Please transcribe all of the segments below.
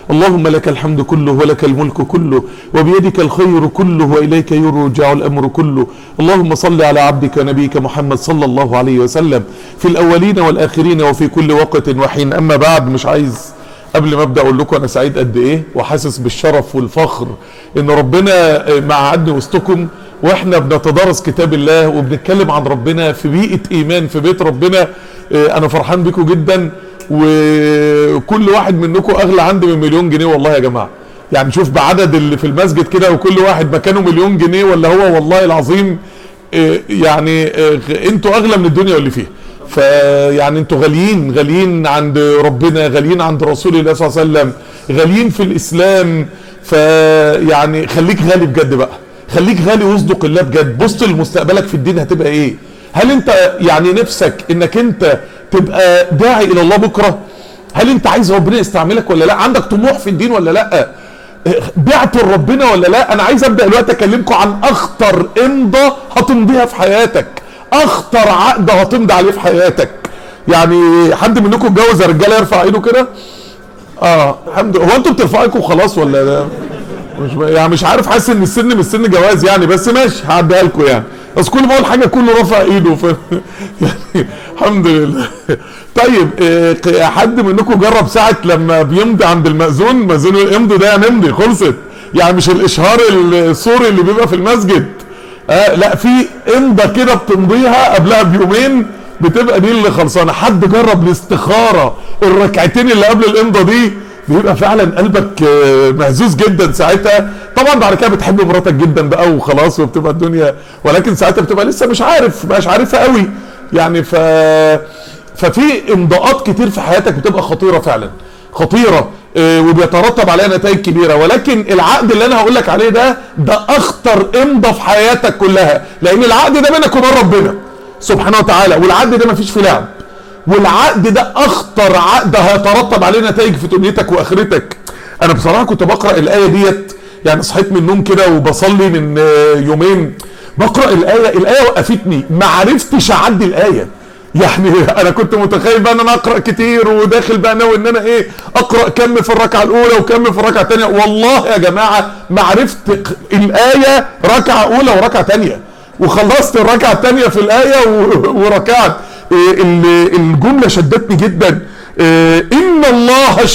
اللهم لك الحمد كله ولك الملك كله وبيدك الخير كله واليك يرجع الامر كله اللهم صل على عبدك نبيك محمد صلى الله عليه وسلم في الاولين والاخرين وفي كل وقت وحين اما بعد مش عايز قبل ما ابدا اقول لكم انا سعيد قد ايه وحاسس بالشرف والفخر ان ربنا معادني وسطكم واحنا بنتدارس كتاب الله وبنتكلم عن ربنا في بيئه ايمان في بيت ربنا انا فرحان بيكم جدا وكل واحد منكم اغلى عندي من مليون جنيه والله يا جماعه يعني شوف بعدد اللي في المسجد كده وكل واحد مكانه مليون جنيه ولا هو والله العظيم يعني انتوا اغلى من الدنيا واللي فيها فيعني انتوا غاليين غاليين عند ربنا غاليين عند رسول الله صلى الله عليه وسلم غاليين في الاسلام فيعني خليك غالي بجد بقى خليك غالي واصدق الله بجد بص لمستقبلك في الدين هتبقى ايه هل انت يعني نفسك انك انت تبقى داعي الى الله بكره هل انت عايز ربنا يستعملك ولا لا عندك طموح في الدين ولا لا بعت لربنا ولا لا انا عايز ابدا دلوقتي اكلمكم عن اخطر امضه هتمضيها في حياتك اخطر عقد هتمضي عليه في حياتك يعني حد منكم اتجوز يا رجاله يرفع ايده كده اه الحمد لله هو انتوا بترفعوا ايدكم خلاص ولا ده مش يعني مش عارف حاسس ان السن مش سن جواز يعني بس ماشي هعديها لكم يعني بس كل ما اقول حاجه كله رافع ايده ف... يعني الحمد لله طيب إيه حد منكم جرب ساعه لما بيمضي عند المأذون مأذون يمضي ده نمضي خلصت يعني مش الاشهار السوري اللي بيبقى في المسجد آه لا في امضه كده بتمضيها قبلها بيومين بتبقى دي اللي خلصانه حد جرب الاستخاره الركعتين اللي قبل الامضه دي بيبقى فعلا قلبك مهزوز جدا ساعتها طبعا بعد كده بتحب مراتك جدا بقى وخلاص وبتبقى الدنيا ولكن ساعتها بتبقى لسه مش عارف مش عارفها قوي يعني ف ففي امضاءات كتير في حياتك بتبقى خطيره فعلا خطيره وبيترتب عليها نتائج كبيره ولكن العقد اللي انا هقول لك عليه ده ده اخطر امضه في حياتك كلها لان العقد ده بينك وبين ربنا سبحانه وتعالى والعقد ده مفيش فيه لعب والعقد ده اخطر عقد هيترتب عليه نتائج في دنيتك واخرتك انا بصراحه كنت بقرا الايه ديت يعني صحيت من النوم كده وبصلي من يومين بقرا الايه الايه وقفتني ما عرفتش اعدي الايه يعني انا كنت متخيل بقى ان انا اقرا كتير وداخل بقى ناوي ان انا ايه اقرا كم في الركعه الاولى وكم في الركعه الثانيه والله يا جماعه ما عرفت الايه ركعه اولى وركعه ثانيه وخلصت الركعه الثانيه في الايه وركعت الجمله شدتني جدا ان الله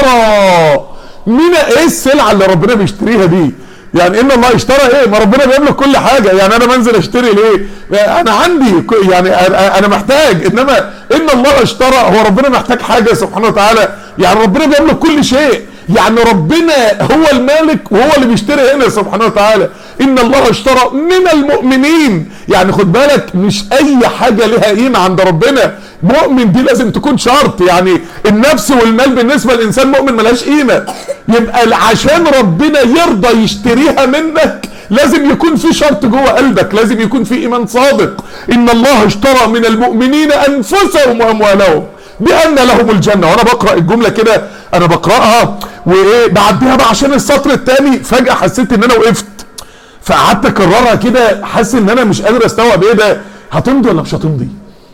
اشترى من ايه السلعه اللي ربنا بيشتريها دي يعني ان الله اشترى ايه ما ربنا بيملك كل حاجه يعني انا منزل اشتري ليه انا عندي يعني انا محتاج انما ان الله اشترى هو ربنا محتاج حاجه سبحانه وتعالى يعني ربنا بيملك كل شيء يعني ربنا هو المالك وهو اللي بيشتري هنا سبحانه وتعالى ان الله اشترى من المؤمنين يعني خد بالك مش اي حاجه لها قيمه عند ربنا مؤمن دي لازم تكون شرط يعني النفس والمال بالنسبه للانسان مؤمن ملهاش قيمه يبقى عشان ربنا يرضى يشتريها منك لازم يكون في شرط جوه قلبك لازم يكون في ايمان صادق ان الله اشترى من المؤمنين انفسهم واموالهم بان لهم الجنه وانا بقرا الجمله كده انا بقراها وايه بعديها بقى عشان السطر الثاني فجاه حسيت ان انا وقفت فقعدت اكررها كده حاسس ان انا مش قادر استوعب ايه ده هتمضي ولا مش هتمضي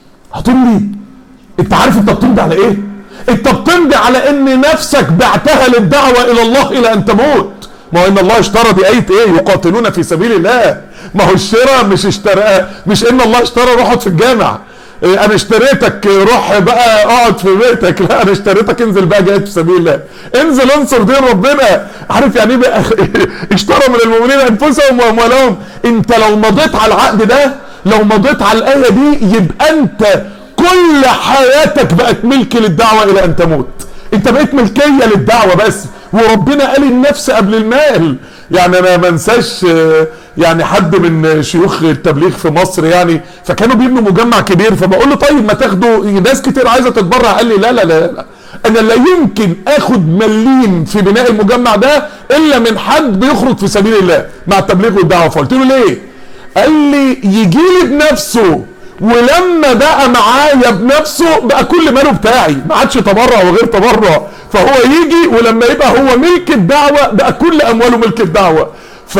هتمضي انت عارف انت بتمضي على ايه انت بتمضي على ان نفسك بعتها للدعوه الى الله الى ان تموت ما هو ان الله اشترى بآية ايه يقاتلون في سبيل الله ما هو الشراء مش اشترى مش ان الله اشترى روح اقعد في الجامع إيه انا اشتريتك روح بقى اقعد في بيتك لا انا اشتريتك انزل بقى جاهد في سبيل الله انزل انصر دين ربنا عارف يعني ايه بقى اشترى من المؤمنين انفسهم واموالهم انت لو مضيت على العقد ده لو مضيت على الايه دي يبقى انت كل حياتك بقت ملك للدعوه الى ان تموت انت بقيت ملكيه للدعوه بس وربنا قال النفس قبل المال يعني انا ما انساش يعني حد من شيوخ التبليغ في مصر يعني فكانوا بيبنوا مجمع كبير فبقول له طيب ما تاخدوا ناس كتير عايزه تتبرع قال لي لا لا لا, لا. انا لا يمكن اخد مليم في بناء المجمع ده الا من حد بيخرج في سبيل الله مع التبليغ والدعوه فقلت له ليه قال لي يجي لي بنفسه ولما بقى معايا بنفسه بقى كل ماله بتاعي ما عادش تبرع وغير تبرع فهو يجي ولما يبقى هو ملك الدعوة بقى كل أمواله ملك الدعوة ف...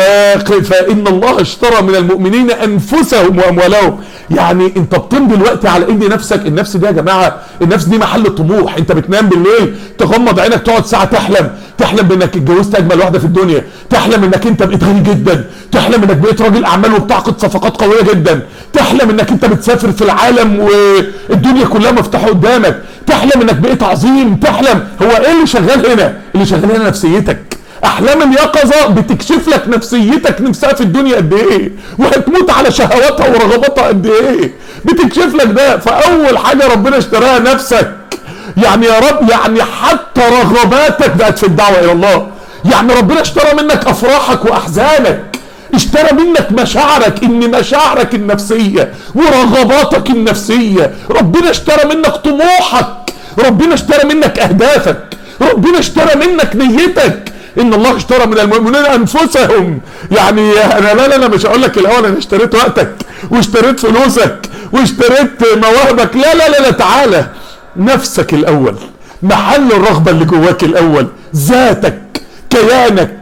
فإن الله اشترى من المؤمنين أنفسهم وأموالهم يعني أنت بتمضي الوقت على إن نفسك النفس دي يا جماعة النفس دي محل الطموح أنت بتنام بالليل تغمض عينك تقعد ساعة تحلم تحلم بانك اتجوزت اجمل واحده في الدنيا تحلم انك انت بقيت غني جدا تحلم انك بقيت راجل اعمال وبتعقد صفقات قويه جدا تحلم انك انت بتسافر في العالم والدنيا كلها مفتوحه قدامك تحلم انك بقيت عظيم تحلم هو ايه اللي شغال هنا اللي شغال هنا نفسيتك احلام اليقظه بتكشف لك نفسيتك نفسها في الدنيا قد ايه وهتموت على شهواتها ورغباتها قد ايه بتكشف لك ده فاول حاجه ربنا اشتراها نفسك يعني يا رب يعني حتى رغباتك بقت في الدعوه الى الله يعني ربنا اشترى منك افراحك واحزانك اشترى منك مشاعرك ان مشاعرك النفسيه ورغباتك النفسيه ربنا اشترى منك طموحك ربنا اشترى منك اهدافك ربنا اشترى منك نيتك ان الله اشترى من المؤمنين انفسهم يعني انا لا لا لا مش هقول لك الاول انا اشتريت وقتك واشتريت فلوسك واشتريت مواهبك لا لا لا لا تعالى نفسك الاول محل الرغبه اللي جواك الاول ذاتك كيانك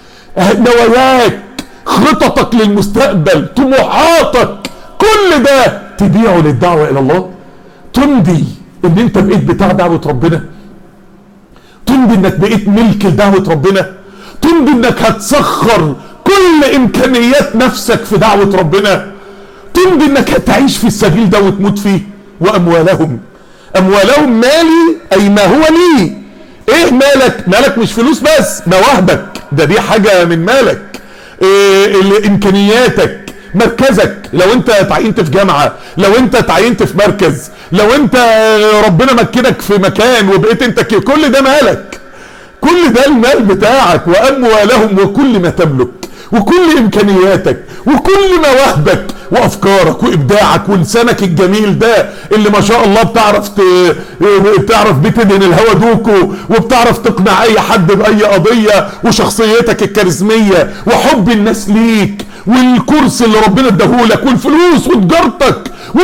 نواياك خططك للمستقبل طموحاتك كل ده تبيعه للدعوه الى الله تمضي ان انت بقيت بتاع دعوه ربنا تمضي انك بقيت ملك لدعوه ربنا تمضي انك هتسخر كل امكانيات نفسك في دعوه ربنا تمضي انك هتعيش في السبيل ده وتموت فيه واموالهم اموالهم مالي اي ما هو لي ايه مالك مالك مش فلوس بس مواهبك ده دي حاجه من مالك إيه امكانياتك مركزك لو انت تعينت في جامعه لو انت تعينت في مركز لو انت ربنا مكنك في مكان وبقيت انت كل ده مالك كل ده المال بتاعك واموالهم وكل ما تملك وكل امكانياتك وكل مواهبك وافكارك وابداعك ولسانك الجميل ده اللي ما شاء الله بتعرف ت... بتعرف بتدهن الهوا دوكو وبتعرف تقنع اي حد باي قضيه وشخصيتك الكاريزميه وحب الناس ليك والكرسي اللي ربنا اداهولك والفلوس وتجارتك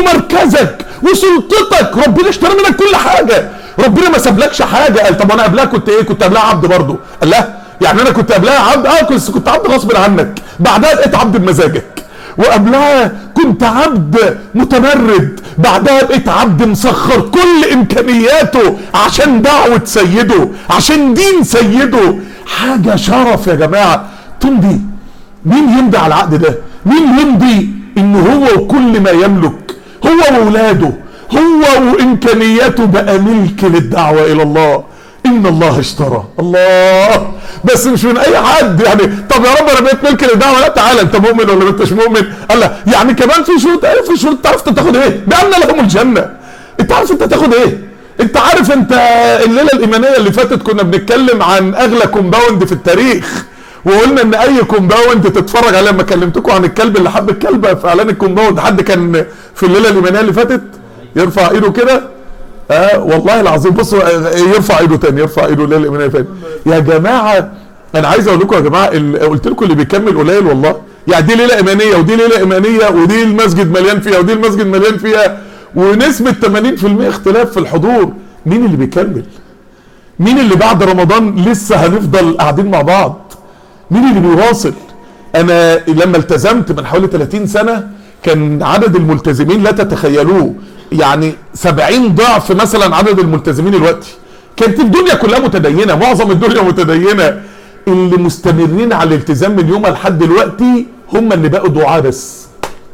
ومركزك وسلطتك ربنا اشترى منك كل حاجه ربنا ما سابلكش حاجه قال طب انا قبلها كنت ايه كنت قبلها عبد برضه قال لا يعني انا كنت قبلها عبد اه كنت كنت عبد غصب عنك بعدها بقيت عبد بمزاجك وقبلها كنت عبد متمرد بعدها بقيت عبد مسخر كل امكانياته عشان دعوة سيده عشان دين سيده حاجة شرف يا جماعة تمضي مين يمضي على العقد ده مين يمضي ان هو وكل ما يملك هو واولاده هو وامكانياته بقى ملك للدعوة الى الله ان الله اشترى الله بس مش من اي حد يعني طب يا رب انا بقيت ملك للدعوه لا تعالى انت مؤمن ولا انت مش مؤمن قال لا يعني كمان في شروط ايه في شروط تعرف انت تاخد ايه بان لهم الجنه انت عارف انت تاخد ايه انت عارف انت الليله الايمانيه اللي فاتت كنا بنتكلم عن اغلى كومباوند في التاريخ وقلنا ان اي كومباوند تتفرج عليه لما كلمتكم عن الكلب اللي حب الكلبه في اعلان الكومباوند حد كان في الليله الايمانيه اللي فاتت يرفع ايده كده اه والله العظيم بصوا يرفع ايده تاني يرفع ايده الليله الايمانيه فين يا جماعه انا عايز اقول لكم يا جماعه قلت لكم اللي بيكمل قليل والله يعني دي ليله ايمانيه ودي ليله ايمانيه ودي المسجد مليان فيها ودي المسجد مليان فيها ونسبه 80% اختلاف في الحضور مين اللي بيكمل مين اللي بعد رمضان لسه هنفضل قاعدين مع بعض مين اللي بيواصل انا لما التزمت من حوالي 30 سنه كان عدد الملتزمين لا تتخيلوه يعني 70 ضعف مثلا عدد الملتزمين دلوقتي كانت الدنيا كلها متدينه معظم الدنيا متدينه اللي مستمرين على الالتزام من يومها لحد دلوقتي هم اللي بقوا دعاء بس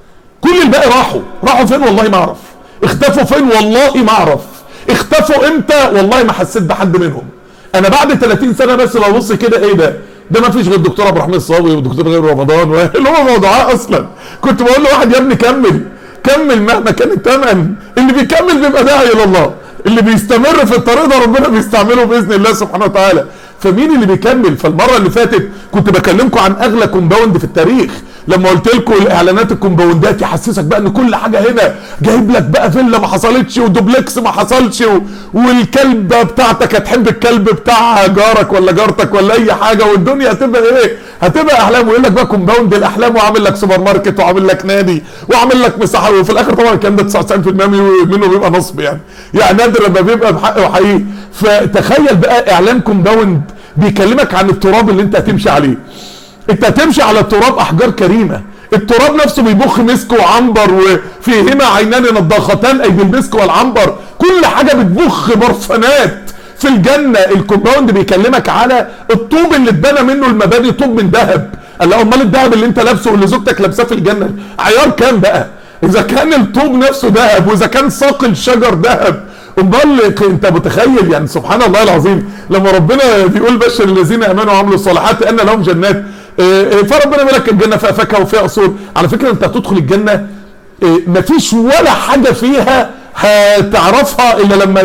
كل الباقي راحوا راحوا فين والله ما اعرف اختفوا فين والله ما اعرف اختفوا امتى والله ما حسيت بحد منهم انا بعد 30 سنه بس ببص كده ايه ده ده ما فيش غير الدكتور عبد الرحمن الصاوي والدكتور غير رمضان اللي هو دعاء اصلا كنت بقول لواحد يا ابني كمل كمل مهما كان الثمن اللي بيكمل بيبقى داعي الى الله اللي بيستمر في الطريق ده ربنا بيستعمله باذن الله سبحانه وتعالى فمين اللي بيكمل فالمره اللي فاتت كنت بكلمكم عن اغلى كومباوند في التاريخ لما قلت لكم الاعلانات الكومباوندات يحسسك بقى ان كل حاجه هنا جايب لك بقى فيلا ما حصلتش ودوبلكس ما حصلش و... والكلبه بتاعتك هتحب الكلب بتاع جارك ولا جارتك ولا اي حاجه والدنيا هتبقى ايه؟ هتبقى احلام ويقول لك بقى كومباوند الاحلام وعامل لك سوبر ماركت وعامل لك نادي وعامل لك مساحه وفي الاخر طبعا الكلام ده 99% منه بيبقى نصب يعني يعني نادر لما بيبقى بحق وحقيقي فتخيل بقى اعلان كومباوند بيكلمك عن التراب اللي انت هتمشي عليه انت هتمشي على التراب احجار كريمه التراب نفسه بيبخ مسك وعنبر وفيهما عينان نضاختان اي بالمسك والعنبر كل حاجه بتبخ برفانات في الجنه الكومباوند بيكلمك على الطوب اللي اتبنى منه المباني طوب من ذهب قال له امال الذهب اللي انت لابسه واللي زوجتك لابساه في الجنه عيار كام بقى اذا كان الطوب نفسه ذهب واذا كان ساق الشجر ذهب امال انت متخيل يعني سبحان الله العظيم لما ربنا بيقول بشر الذين امنوا وعملوا الصالحات ان لهم جنات اه، اه، فربنا بيقول لك الجنه فيها فاكهه وفيها اصول على فكره انت هتدخل الجنه اه، مفيش ولا حاجه فيها هتعرفها الا لما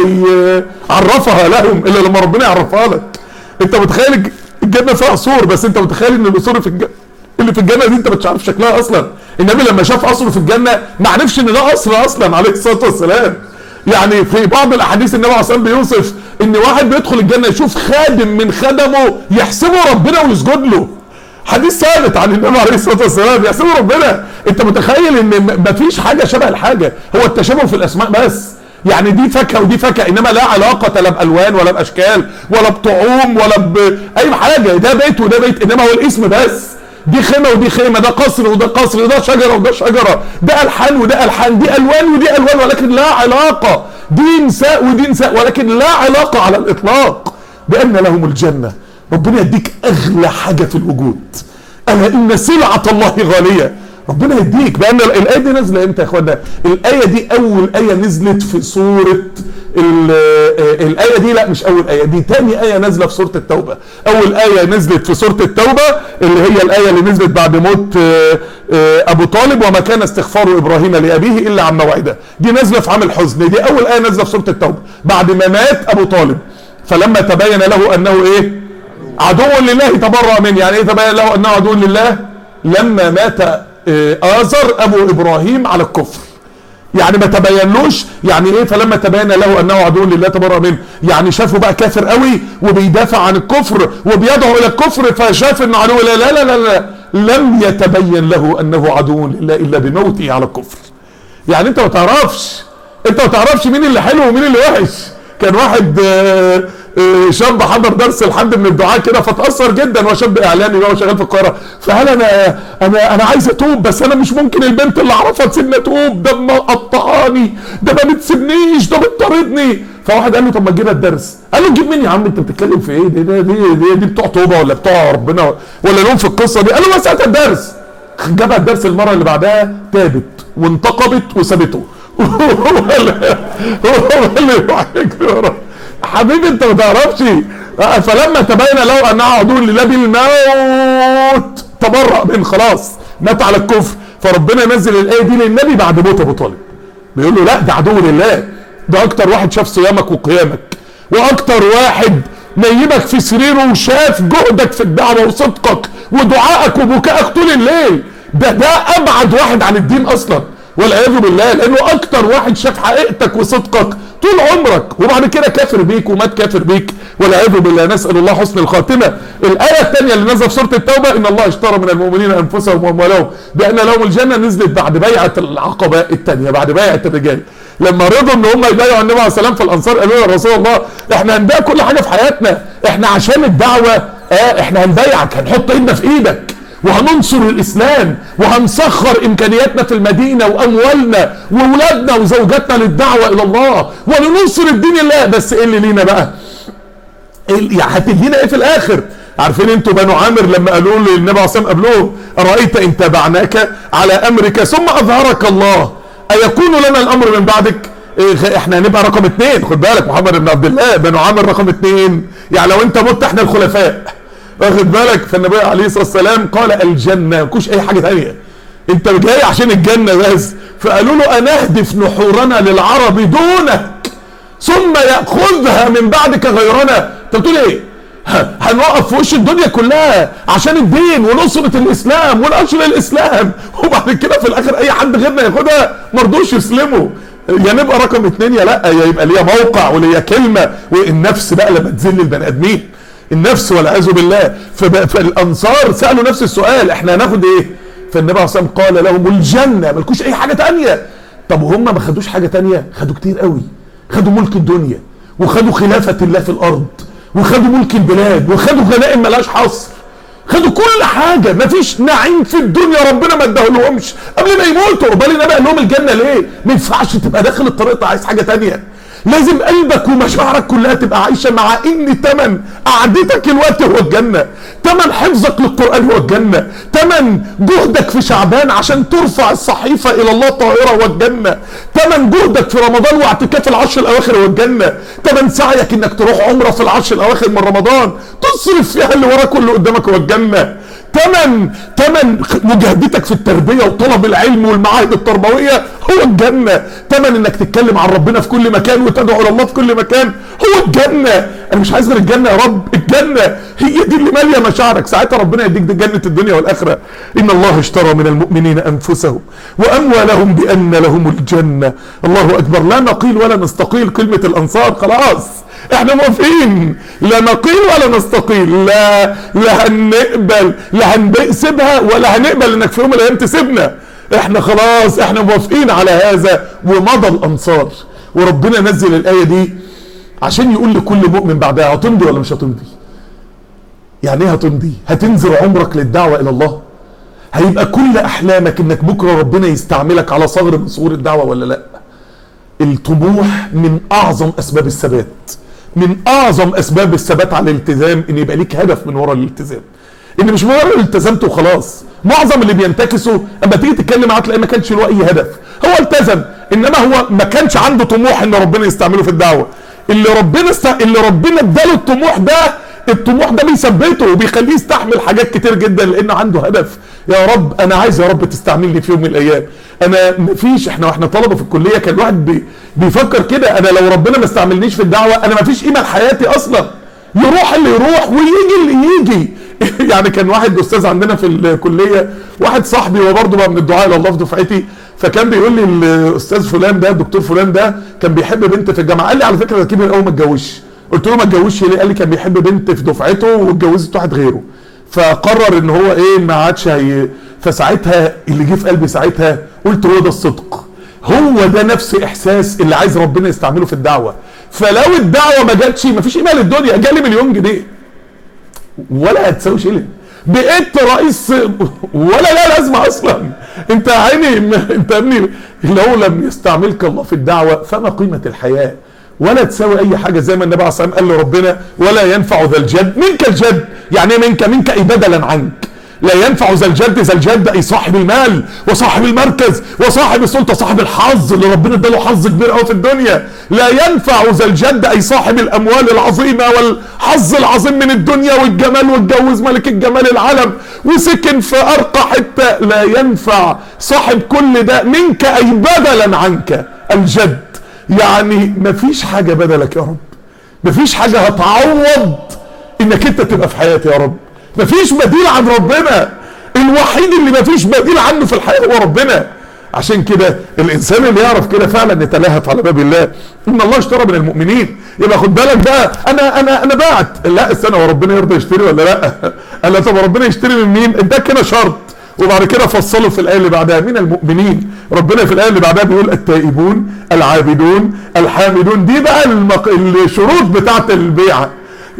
يعرفها لهم الا لما ربنا يعرفها لك انت متخيل الج- الجنه فيها قصور بس انت متخيل ان القصور في الجنه اللي في الجنه دي انت مش عارف شكلها اصلا النبي لما شاف قصر في الجنه ما عرفش ان ده قصر اصلا عليه الصلاه والسلام يعني في بعض الاحاديث النبي عليه الصلاه والسلام بيوصف ان واحد بيدخل الجنه يشوف خادم من خدمه يحسبه ربنا ويسجد له حديث ثابت عن النبي عليه الصلاه والسلام يحسبه ربنا انت متخيل ان م- مفيش حاجه شبه الحاجه هو التشابه في الاسماء بس يعني دي فاكهه ودي فاكهه انما لا علاقه لا بالوان ولا باشكال ولا بطعوم ولا باي حاجه ده بيت وده بيت انما هو الاسم بس دي خيمه ودي خيمه ده قصر وده قصر ده شجره وده شجره ده الحان وده الحان دي الوان ودي الوان ولكن لا علاقه دي نساء ودي نساء ولكن لا علاقه على الاطلاق بان لهم الجنه ربنا يديك اغلى حاجه في الوجود الا ان سلعه الله غاليه ربنا يديك بان الايه دي نازله امتى يا اخوانا الايه دي اول ايه نزلت في سوره ال- آه، الايه دي لا مش اول ايه دي تاني ايه نازله في سوره التوبه اول ايه نزلت في سوره التوبه اللي هي الايه اللي نزلت بعد موت آه، آه، ابو طالب وما كان استغفار ابراهيم لابيه الا عن موعده دي نازله في عام الحزن دي اول ايه نازله في سوره التوبه بعد ما مات ابو طالب فلما تبين له انه ايه عدو لله تبرأ منه يعني ايه تبين له انه عدو لله لما مات آه، آزر ابو ابراهيم على الكفر يعني ما تبينلوش يعني ايه فلما تبين له انه عدو لله تبرأ منه يعني شافه بقى كافر قوي وبيدافع عن الكفر وبيدعو الى الكفر فشاف انه عدو لله لا لا لا, لا لم يتبين له انه عدو لله الا بموته على الكفر يعني انت ما تعرفش انت ما تعرفش مين اللي حلو ومين اللي وحش كان واحد آه، آه، شاب حضر درس لحد من الدعاء كده فتاثر جدا هو شاب اعلامي بقى وشغال في القاهره فقال انا انا انا عايز اتوب بس انا مش ممكن البنت اللي اعرفها تسيبني اتوب ده مقطعاني ده ما بتسيبنيش ده بتطاردني فواحد قال له طب ما تجيبها الدرس قال له جيب مين يا عم انت بتتكلم في ايه دي دي دي, دي, دي بتوع توبه ولا بتوع ربنا ولا لهم في القصه دي قال له بس هات الدرس جابها الدرس المره اللي بعدها تابت وانتقبت وسابته هو اللي هو اللي يروح يجري وراه حبيبي انت ما تعرفش اه، فلما تبين له انه عدو لله بالموت تبرأ من خلاص مات على الكفر فربنا نزل الايه دي للنبي بعد موت ابو طالب بيقول له لا ده عدو لله ده اكتر واحد شاف صيامك وقيامك واكتر واحد نيمك في سريره وشاف جهدك في الدعوه وصدقك ودعائك وبكائك طول الليل ده ده ابعد واحد عن الدين اصلا والعياذ بالله لانه اكتر واحد شاف حقيقتك وصدقك طول عمرك وبعد كده كافر بيك ومات كافر بيك والعياذ بالله نسال الله حسن الخاتمه الايه الثانيه اللي نزلت في سوره التوبه ان الله اشترى من المؤمنين انفسهم واموالهم بان لهم الجنه نزلت بعد بيعه العقبه الثانيه بعد بيعه الرجال لما رضوا ان هم يبايعوا النبي عليه السلام في الانصار قالوا يا رسول الله احنا هنبيع كل حاجه في حياتنا احنا عشان الدعوه اه احنا هنبيعك هنحط ايدنا في ايدك وهننصر الاسلام وهنسخر امكانياتنا في المدينه واموالنا واولادنا وزوجاتنا للدعوه الى الله ولننصر الدين الله بس ايه اللي لينا بقى؟ إيه- يعني هتدينا ايه في الاخر؟ عارفين انتوا بنو عامر لما قالوا للنبي عليه الصلاه والسلام قبلهم ارايت ان تبعناك على امرك ثم اظهرك الله ايكون لنا الامر من بعدك؟ إيه احنا هنبقى رقم اثنين خد بالك محمد بن عبد الله بنو عامر رقم اثنين يعني لو انت مت احنا الخلفاء واخد بالك فالنبي عليه الصلاه والسلام قال الجنه مكوش اي حاجه ثانيه انت جاي عشان الجنه بس فقالوا له انهدف نحورنا للعرب دونك ثم ياخذها من بعدك غيرنا انت بتقول ايه ه- هنوقف في وش الدنيا كلها عشان الدين ونصرة الاسلام ونشر الاسلام وبعد كده في الاخر اي حد غيرنا ياخدها مرضوش يسلموا يا نبقى رقم اتنين يا لا يا يبقى ليا موقع وليا كلمة والنفس بقى لما تذل البني ادمين النفس والعياذ بالله فب- فالانصار سالوا نفس السؤال احنا هناخد ايه فالنبي عليه الصلاه والسلام قال لهم الجنه ملكوش اي حاجه تانية طب وهم ما خدوش حاجه تانية خدوا كتير قوي خدوا ملك الدنيا وخدوا خلافه الله في الارض وخدوا ملك البلاد وخدوا غنائم ملهاش حصر خدوا كل حاجه مفيش نعيم في الدنيا ربنا ما اداهولهمش قبل ما يموتوا امال النبي قال لهم الجنه ليه؟ ما ينفعش تبقى داخل الطريق ده عايز حاجه تانية لازم قلبك ومشاعرك كلها تبقى عايشه مع ان تمن قعدتك الوقت هو الجنه تمن حفظك للقران هو الجنه تمن جهدك في شعبان عشان ترفع الصحيفه الى الله طاهره هو الجنه تمن جهدك في رمضان واعتكاف العشر الاواخر هو الجنه تمن سعيك انك تروح عمره في العشر الاواخر من رمضان تصرف فيها اللي وراك واللي قدامك هو الجنه تمن تمن مجاهدتك في التربيه وطلب العلم والمعاهد التربويه هو الجنه تمن انك تتكلم عن ربنا في كل مكان وتدعو الى الله في كل مكان هو الجنه انا مش عايز غير الجنه يا رب الجنه هي دي اللي ماليه مشاعرك ساعتها ربنا يديك دي جنه الدنيا والاخره ان الله اشترى من المؤمنين انفسهم واموالهم بان لهم الجنه الله اكبر لا نقيل ولا نستقيل كلمه الانصار خلاص احنا موافقين لا نقيل ولا نستقيل لا لا هنقبل لا هنسيبها ولا هنقبل انك في يوم من الايام تسيبنا احنا خلاص احنا موافقين على هذا ومضى الانصار وربنا نزل الايه دي عشان يقول لكل مؤمن بعدها هتمضي ولا مش هتمضي يعني ايه هتمضي هتنزل عمرك للدعوه الى الله هيبقى كل احلامك انك بكره ربنا يستعملك على ثغر من ثغور الدعوه ولا لا الطموح من اعظم اسباب الثبات من اعظم اسباب الثبات على الالتزام ان يبقى ليك هدف من ورا الالتزام ان مش مجرد التزمت وخلاص معظم اللي بينتكسوا اما تيجي تتكلم معاه تلاقيه ما كانش له اي هدف هو التزم انما هو ما كانش عنده طموح ان ربنا يستعمله في الدعوه اللي ربنا است... اللي ربنا اداله الطموح ده الطموح ده بيثبته وبيخليه يستحمل حاجات كتير جدا لان عنده هدف يا رب انا عايز يا رب تستعملني في يوم من الايام انا مفيش احنا واحنا طلبه في الكليه كان الواحد بي بيفكر كده انا لو ربنا ما استعملنيش في الدعوه انا مفيش قيمه لحياتي اصلا يروح اللي يروح ويجي اللي يجي يعني كان واحد استاذ عندنا في الكليه واحد صاحبي هو برضه بقى من الدعاء الى الله في دفعتي فكان بيقول لي الاستاذ فلان ده الدكتور فلان ده كان بيحب بنت في الجامعه قال لي على فكره ده كبر قوي ما اتجوزش قلت له ما اتجوزش ليه قال لي كان بيحب بنت في دفعته واتجوزت واحد غيره فقرر ان هو ايه ما عادش هي فساعتها اللي جه في قلبي ساعتها قلت هو ده الصدق هو ده نفس احساس اللي عايز ربنا يستعمله في الدعوه فلو الدعوه ما جاتش ما فيش قيمه للدنيا جالي مليون جنيه ولا هتساوي شيلين بقيت رئيس ولا لا لازمه اصلا انت عيني انت يا ابني لو لم يستعملك الله في الدعوه فما قيمه الحياه ولا تساوي اي حاجه زي ما النبي عليه الصلاه والسلام قال لربنا ولا ينفع ذا الجد منك الجد يعني ايه منك منك اي بدلا عنك لا ينفع ذا الجد ذا الجد اي صاحب المال وصاحب المركز وصاحب السلطه صاحب الحظ اللي ربنا اداله حظ كبير قوي في الدنيا لا ينفع ذا الجد اي صاحب الاموال العظيمه والحظ العظيم من الدنيا والجمال واتجوز ملك الجمال العالم وسكن في ارقى حته لا ينفع صاحب كل ده منك اي بدلا عنك الجد يعني مفيش حاجه بدلك يا رب مفيش حاجه هتعوض انك انت تبقى في حياتي يا رب مفيش بديل عن ربنا الوحيد اللي مفيش بديل عنه في الحياه هو ربنا عشان كده الانسان اللي يعرف كده فعلا يتلهف على باب الله ان الله اشترى من المؤمنين يبقى خد بالك بقى انا انا انا بعت لا استنى هو ربنا يرضى يشتري ولا لا قال لا طب ربنا يشتري من مين ده كده شرط وبعد كده فصلوا في الايه اللي بعدها من المؤمنين ربنا في الايه اللي بعدها بيقول التائبون العابدون الحامدون دي بقى المق... الشروط بتاعه البيعه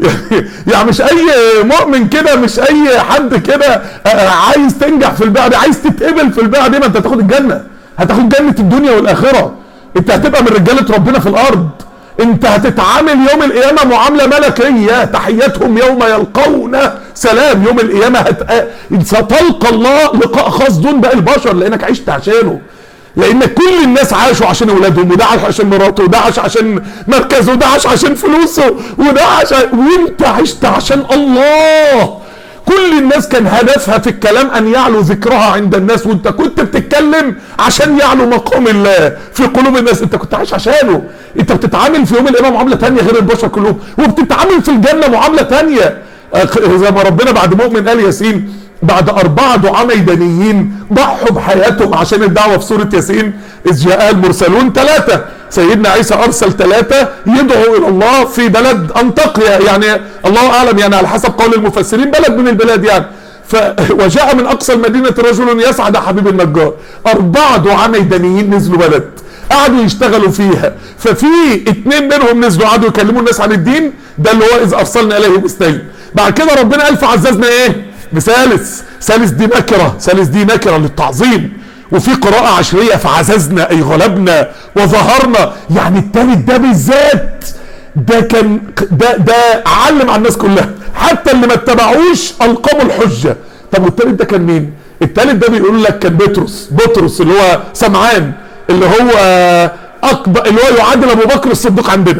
يعني مش اي مؤمن كده مش اي حد كده عايز تنجح في البيعه دي عايز تتقبل في البيعه دي ما انت هتاخد الجنه هتاخد جنه الدنيا والاخره انت هتبقى من رجاله ربنا في الارض انت هتتعامل يوم القيامه معامله ملكيه تحياتهم يوم يلقون سلام يوم القيامه هت... ستلقى الله لقاء خاص دون باقي البشر لانك عشت عشانه لان كل الناس عاشوا عشان اولادهم وده عاش عشان مراته وده عاش عشان مركزه وده عاش عشان فلوسه وده عاش وانت عشت عشان الله كل الناس كان هدفها في الكلام ان يعلو ذكرها عند الناس وانت كنت بتتكلم عشان يعلو مقام الله في قلوب الناس انت كنت عايش عشانه انت بتتعامل في يوم القيامه معامله تانية غير البشر كلهم وبتتعامل في الجنه معامله تانية زي ما ربنا بعد مؤمن قال ياسين بعد أربعة دعاة ميدانيين ضحوا بحياتهم عشان الدعوة في سورة ياسين إذ جاء المرسلون ثلاثة سيدنا عيسى أرسل ثلاثة يدعوا إلى الله في بلد أنطاكيا يعني الله أعلم يعني على حسب قول المفسرين بلد من البلاد يعني ف وجاء من أقصى المدينة رجل يسعى ده حبيب النجار أربعة دعاة ميدانيين نزلوا بلد قعدوا يشتغلوا فيها ففي اتنين منهم نزلوا قعدوا يكلموا الناس عن الدين ده اللي هو إذ أرسلنا إليهم اثنين بعد كده ربنا قال فعززنا إيه بثالث ثالث دي نكرة ثالث دي نكرة للتعظيم وفي قراءة عشرية فعززنا اي غلبنا وظهرنا يعني التالت ده بالذات ده كان ده ده علم على الناس كلها حتى اللي ما اتبعوش القاموا الحجة طب والتالت ده كان مين التالت ده بيقول لك كان بطرس بطرس اللي هو سمعان اللي هو اكبر اللي هو يعادل ابو بكر الصديق عندنا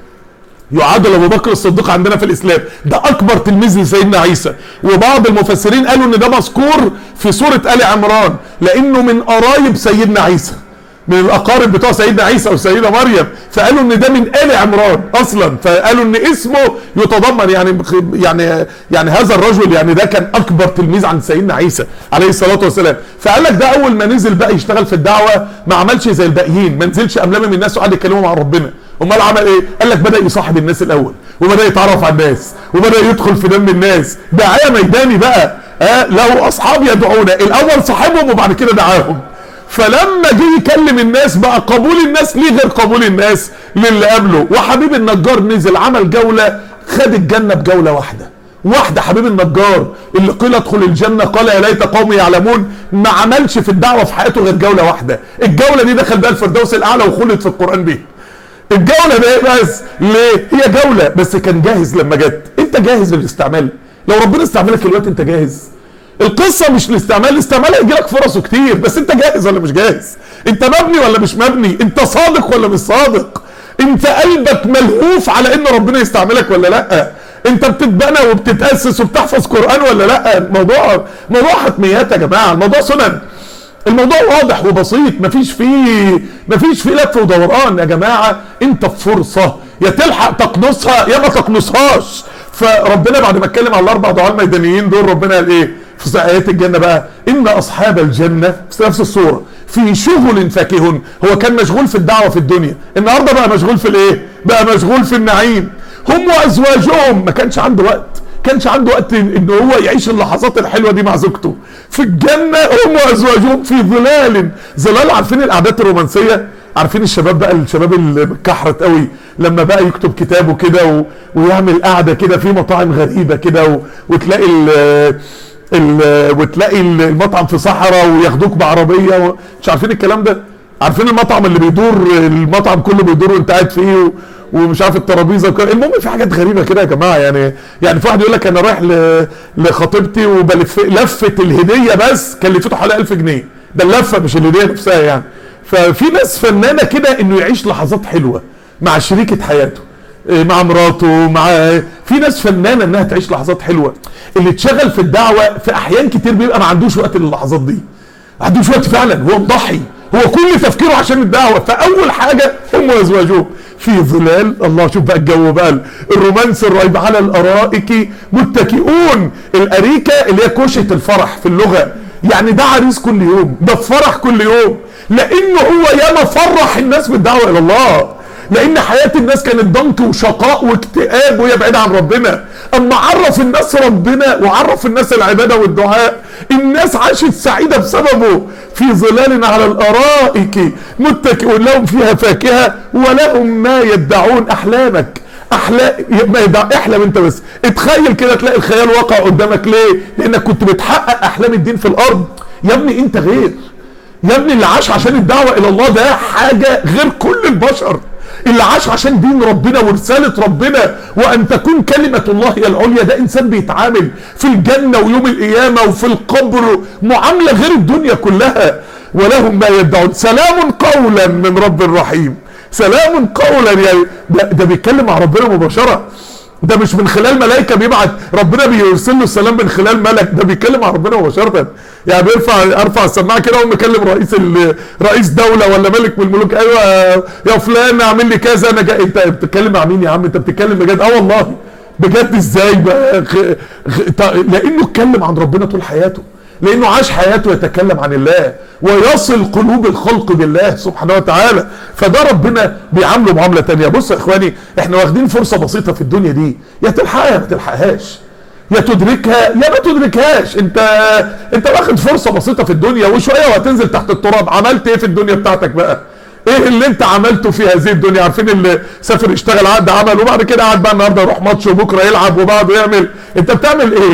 يعادل ابو بكر الصديق عندنا في الاسلام ده اكبر تلميذ لسيدنا عيسى وبعض المفسرين قالوا ان ده مذكور في سوره ال عمران لانه من قرايب سيدنا عيسى من الاقارب بتوع سيدنا عيسى او سيدنا مريم فقالوا ان ده من ال عمران اصلا فقالوا ان اسمه يتضمن يعني يعني يعني هذا الرجل يعني ده كان اكبر تلميذ عند سيدنا عيسى عليه الصلاه والسلام فقال لك ده اول ما نزل بقى يشتغل في الدعوه ما عملش زي الباقيين ما نزلش امام الناس وقعد يكلمهم عن ربنا امال عمل ايه قال لك بدا يصاحب الناس الاول وبدا يتعرف على الناس وبدا يدخل في دم الناس داعيه ميداني بقى آه له اصحاب يدعون الاول صاحبهم وبعد كده دعاهم فلما جه يكلم الناس بقى قبول الناس ليه غير قبول الناس للي قبله وحبيب النجار نزل عمل جوله خد الجنه بجوله واحده واحده حبيب النجار اللي قيل ادخل الجنه قال يا ليت قومي يعلمون ما عملش في الدعوه في حياته غير جوله واحده الجوله دي دخل بها الفردوس الاعلى وخلد في القران بيه الجوله ده ايه بس ليه هي جوله بس كان جاهز لما جت انت جاهز للاستعمال لو ربنا استعملك الوقت انت جاهز القصه مش الاستعمال الاستعمال هيجي لك فرصه كتير بس انت جاهز ولا مش جاهز انت مبني ولا مش مبني انت صادق ولا مش صادق انت قلبك ملهوف على ان ربنا يستعملك ولا لا انت بتتبنى وبتتاسس وبتحفظ قران ولا لا الموضوع موضوع حتميات يا جماعه الموضوع سنن الموضوع واضح وبسيط مفيش فيه مفيش فيه لف ودوران يا جماعه انت في فرصه يا تلحق تقنصها يا ما تقنصهاش فربنا بعد ما اتكلم على الاربع دعاء الميدانيين دول ربنا قال ايه في ايات الجنه بقى ان اصحاب الجنه في نفس الصوره في شغل فاكهون هو كان مشغول في الدعوه في الدنيا النهارده بقى مشغول في الايه بقى مشغول في النعيم هم وازواجهم ما كانش عنده وقت كانش عنده وقت ان هو يعيش اللحظات الحلوه دي مع زوجته في الجنه هم وازواجهم في ظلال ظلال عارفين القعدات الرومانسيه عارفين الشباب بقى الشباب اللي اتكحرت قوي لما بقى يكتب كتابه كده و... ويعمل قعده كده في مطاعم غريبه كده و... وتلاقي ال... ال... وتلاقي المطعم في صحراء وياخدوك بعربيه و... مش عارفين الكلام ده عارفين المطعم اللي بيدور المطعم كله بيدور وانت قاعد فيه و... ومش عارف الترابيزه وكده المهم في حاجات غريبه كده يا جماعه يعني يعني في واحد يقول لك انا رايح ل... لخطيبتي وبلف لفه الهديه بس كلفته حوالي 1000 جنيه ده اللفه مش الهديه نفسها يعني ففي ناس فنانه كده انه يعيش لحظات حلوه مع شريكه حياته مع مراته مع في ناس فنانه انها تعيش لحظات حلوه اللي اتشغل في الدعوه في احيان كتير بيبقى ما عندوش وقت للحظات دي ما عندوش وقت فعلا هو مضحي هو كل تفكيره عشان الدعوه فاول حاجه هم وازواجهم في ظلال الله شوف بقى الجو بقى الرومانس الرهيب على الارائك متكئون الاريكه اللي هي كوشه الفرح في اللغه يعني ده عريس كل يوم ده فرح كل يوم لانه هو ياما فرح الناس بالدعوه الى الله لان حياه الناس كانت ضنك وشقاء واكتئاب وهي بعيده عن ربنا اما عرف الناس ربنا وعرف الناس العباده والدعاء الناس عاشت سعيده بسببه في ظلال على الارائك متكئون لهم فيها فاكهه ولهم ما يدعون احلامك احلام ما يدع... احلم انت بس اتخيل كده تلاقي الخيال واقع قدامك ليه لانك كنت بتحقق احلام الدين في الارض يا ابني انت غير يا ابني اللي عاش عشان الدعوه الى الله ده حاجه غير كل البشر اللي عاش عشان دين ربنا ورسالة ربنا وأن تكون كلمة الله هي العليا ده إنسان بيتعامل في الجنة ويوم القيامة وفي القبر معاملة غير الدنيا كلها ولهم ما يدعون سلام قولا من رب رحيم سلام قولا يعني ده, ده بيتكلم مع ربنا مباشرة ده مش من خلال ملائكه بيبعت ربنا بيرسل له السلام من خلال ملك ده بيتكلم مع ربنا مباشره يعني بيرفع ارفع السماعه كده وهو مكلم رئيس رئيس دوله ولا ملك من الملوك ايوه يا فلان اعمل لي كذا انا جاي انت بتتكلم مع مين يا عم انت بتتكلم بجد اه والله بجد ازاي بقى خ... خ... لانه اتكلم عن ربنا طول حياته لانه عاش حياته يتكلم عن الله ويصل قلوب الخلق بالله سبحانه وتعالى فده ربنا بيعامله معامله تانية بص يا اخواني احنا واخدين فرصه بسيطه في الدنيا دي يا تلحقها يا ما تلحقهاش يا تدركها يا ما تدركهاش انت انت واخد فرصه بسيطه في الدنيا وشويه وهتنزل تحت التراب عملت ايه في الدنيا بتاعتك بقى ايه اللي انت عملته في هذه الدنيا عارفين اللي سافر يشتغل عقد عمل وبعد كده قعد بقى النهارده يروح ماتش وبكره يلعب وبعده يعمل انت بتعمل ايه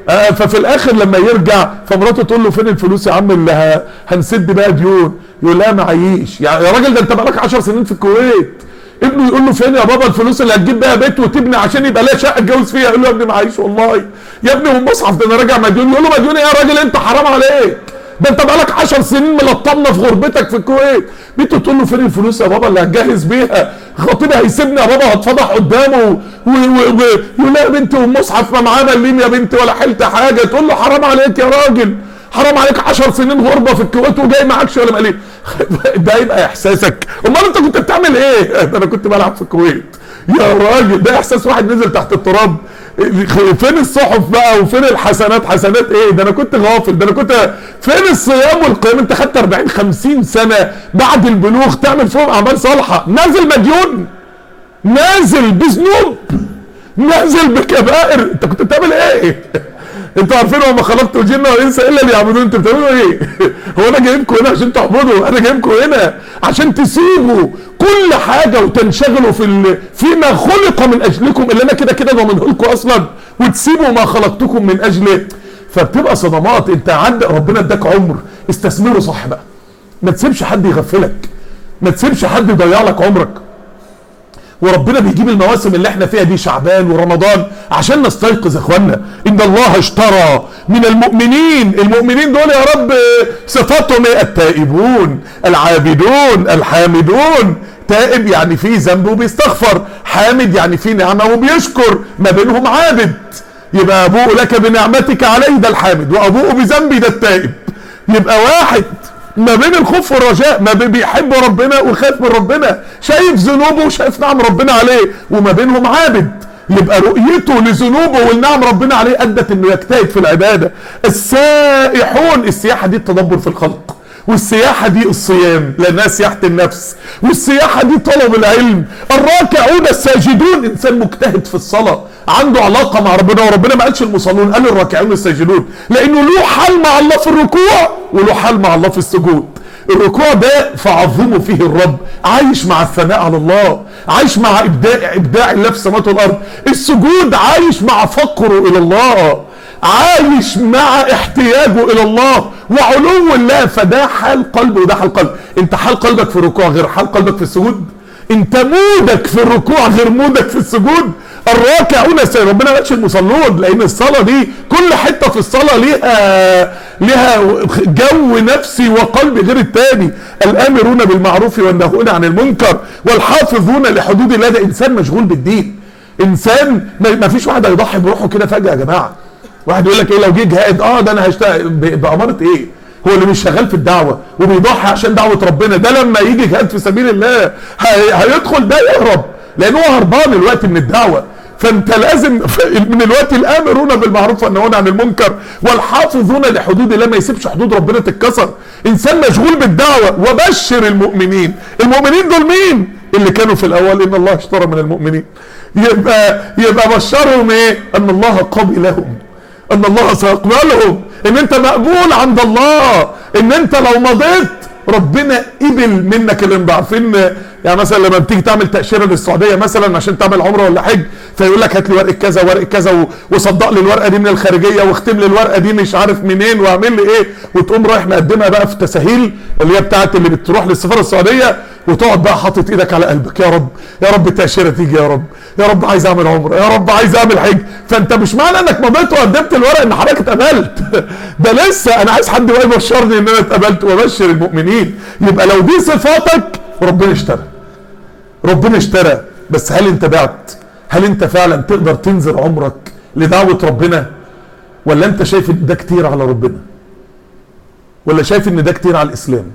آه ففي الاخر لما يرجع فمراته تقول له فين الفلوس يا عم اللي ه- هنسد بقى ديون يقول لها معيش يعني يا راجل ده انت بقالك 10 سنين في الكويت ابنه يقول له فين يا بابا الفلوس اللي هتجيب بيها بيت وتبني عشان يبقى لها شقه اتجوز فيها يقول له يا ابني معيش والله يا ابني والمصحف ده انا راجع مديون يقول له مديون ايه يا راجل انت حرام عليك ده انت بقالك 10 سنين ملطمنا في غربتك في الكويت بنته تقول له فين الفلوس يا بابا اللي هتجهز بيها خطيبي هيسيبني يا بابا هتفضح قدامه و- و- و- يقول لها يا بنتي والمصحف ما معاه مليم يا بنتي ولا حلت حاجه تقول له حرام عليك يا راجل حرام عليك 10 سنين غربه في الكويت وجاي معكش ولا مليم ده يبقى احساسك امال انت كنت بتعمل ايه ده انا كنت بلعب في الكويت يا راجل ده احساس واحد نزل تحت التراب فين الصحف بقى وفين الحسنات حسنات ايه ده انا كنت غافل ده انا كنت فين الصيام والقيام انت خدت 40 50 سنه بعد البلوغ تعمل فيهم اعمال صالحه نازل مديون نازل بذنوب نازل بكبائر انت كنت بتعمل ايه انتوا عارفين وما خلقت الجن والانس الا ليعبدون انتوا بتعملوا ايه هو انا جايبكم هنا عشان تعبدوا انا جايبكم هنا عشان تسيبوا كل حاجه وتنشغلوا في ال... فيما خلق من اجلكم اللي انا كده كده ضامنه لكم اصلا وتسيبوا ما خلقتكم من اجله فبتبقى صدمات انت عند ربنا اداك عمر استثمره صح بقى ما تسيبش حد يغفلك ما تسيبش حد يضيع لك عمرك وربنا بيجيب المواسم اللي احنا فيها دي شعبان ورمضان عشان نستيقظ يا اخوانا ان الله اشترى من المؤمنين المؤمنين دول يا رب صفاتهم ايه التائبون العابدون الحامدون تائب يعني فيه ذنب وبيستغفر حامد يعني فيه نعمه وبيشكر ما بينهم عابد يبقى ابوء لك بنعمتك علي ده الحامد وابوء بذنبي ده التائب يبقى واحد ما بين الخوف والرجاء ما بين بيحب ربنا وخايف من ربنا شايف ذنوبه وشايف نعم ربنا عليه وما بينهم عابد يبقى رؤيته لذنوبه والنعم ربنا عليه ادت انه يجتهد في العباده السائحون السياحه دي التدبر في الخلق والسياحة دي الصيام لأنها سياحة النفس والسياحة دي طلب العلم الراكعون الساجدون إنسان مجتهد في الصلاة عنده علاقة مع ربنا وربنا ما قالش المصلون قال الراكعون الساجدون لأنه له حال مع الله في الركوع وله حال مع الله في السجود الركوع ده فعظموا فيه الرب عايش مع الثناء على الله عايش مع ابداع ابداع الله في السماوات والارض السجود عايش مع فقره الى الله عايش مع احتياجه الى الله وعلو الله فده حال قلبه وده حال قلب انت حال قلبك في الركوع غير حال قلبك في السجود انت مودك في الركوع غير مودك في السجود الراكعون سي ربنا ما قالش المصلون لان الصلاه دي كل حته في الصلاه ليها ليها جو نفسي وقلبي غير التاني الامرون بالمعروف والنهون عن المنكر والحافظون لحدود الله ده انسان مشغول بالدين انسان ما فيش واحد هيضحي بروحه كده فجاه يا جماعه واحد يقول لك ايه لو جه جهاد اه ده انا هشتغل باماره ايه هو اللي مش شغال في الدعوه وبيضحي عشان دعوه ربنا ده لما يجي جهاد في سبيل الله هي هيدخل ده يهرب لان هو هربان الوقت من الدعوه فانت لازم من الوقت الامرون بالمعروف والنهون عن المنكر والحافظون لحدود الله ما يسيبش حدود ربنا تتكسر انسان مشغول بالدعوه وبشر المؤمنين المؤمنين دول مين اللي كانوا في الاول ان الله اشترى من المؤمنين يبقى يبقى بشرهم ايه ان الله قبلهم ان الله سيقبلهم ان انت مقبول عند الله ان انت لو مضيت ربنا قبل منك الامضاء عارفين يعني مثلا لما بتيجي تعمل تاشيره للسعوديه مثلا عشان تعمل عمره ولا حج فيقول لك هات لي ورقه كذا ورقه كذا وصدق لي الورقه دي من الخارجيه واختم لي الورقه دي مش عارف منين واعمل لي ايه وتقوم رايح مقدمها بقى في تساهيل اللي هي بتاعت اللي بتروح للسفاره السعوديه وتقعد بقى حاطط ايدك على قلبك يا رب يا رب التاشيره تيجي يا رب يا رب عايز اعمل عمره يا رب عايز اعمل حج فانت مش معنى انك مضيت وقدمت الورق ان حضرتك اتقبلت ده لسه انا عايز حد بقى يبشرني ان انا اتقبلت وابشر المؤمنين يبقى لو دي صفاتك ربنا اشترى ربنا اشترى بس هل انت بعت هل انت فعلا تقدر تنزل عمرك لدعوة ربنا ولا انت شايف ان ده كتير على ربنا ولا شايف ان ده كتير على الاسلام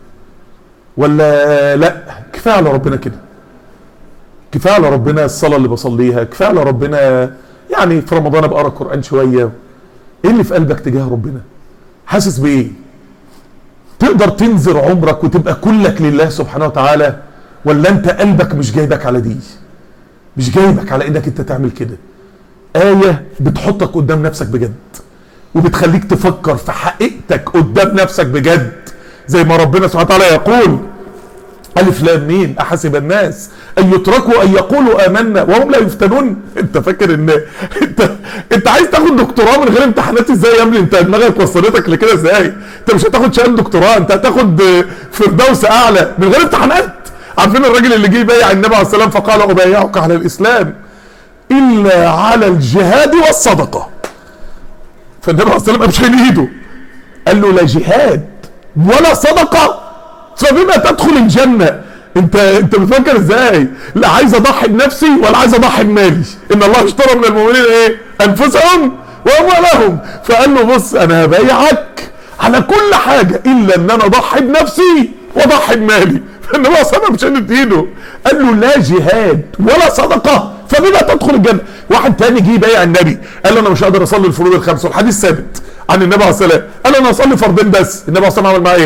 ولا لا كفايه على ربنا كده كفايه على ربنا الصلاه اللي بصليها كفايه على ربنا يعني في رمضان ابقى اقرا قران شويه ايه اللي في قلبك تجاه ربنا حاسس بايه تقدر تنذر عمرك وتبقى كلك لله سبحانه وتعالى ولا انت قلبك مش جايبك على دي مش جايبك على انك انت تعمل كده آية بتحطك قدام نفسك بجد وبتخليك تفكر في حقيقتك قدام نفسك بجد زي ما ربنا سبحانه وتعالى يقول ألف لام ميم أحسب الناس أن يتركوا أن يقولوا آمنا وهم لا يفتنون أنت فاكر إن أنت أنت عايز تاخد دكتوراه من غير امتحانات إزاي يا ابني أنت دماغك وصلتك لكده إزاي؟ أنت مش هتاخد شهادة دكتوراه أنت هتاخد فردوس أعلى من غير امتحانات عارفين الراجل اللي جه يبايع النبي عليه السلام فقال أبايعك على الإسلام إلا على الجهاد والصدقة فالنبي عليه السلام قام شايل إيده قال له لا جهاد ولا صدقة فبما تدخل الجنة انت انت بتفكر ازاي لا عايز اضحي بنفسي ولا عايز اضحي بمالي ان الله اشترى من المؤمنين ايه انفسهم واموالهم فقال له بص انا هبايعك على كل حاجة الا ان انا اضحي بنفسي واضحي بمالي فالنبي صلى الله عليه وسلم شدد ايده قال له لا جهاد ولا صدقة فبما تدخل الجنة واحد تاني جه يبايع النبي قال له انا مش قادر اصلي الفروض الخمسة والحديث ثابت عن النبي عليه الصلاه والسلام قال له انا اصلي فردين بس النبي عليه الصلاه والسلام عمل معاه ايه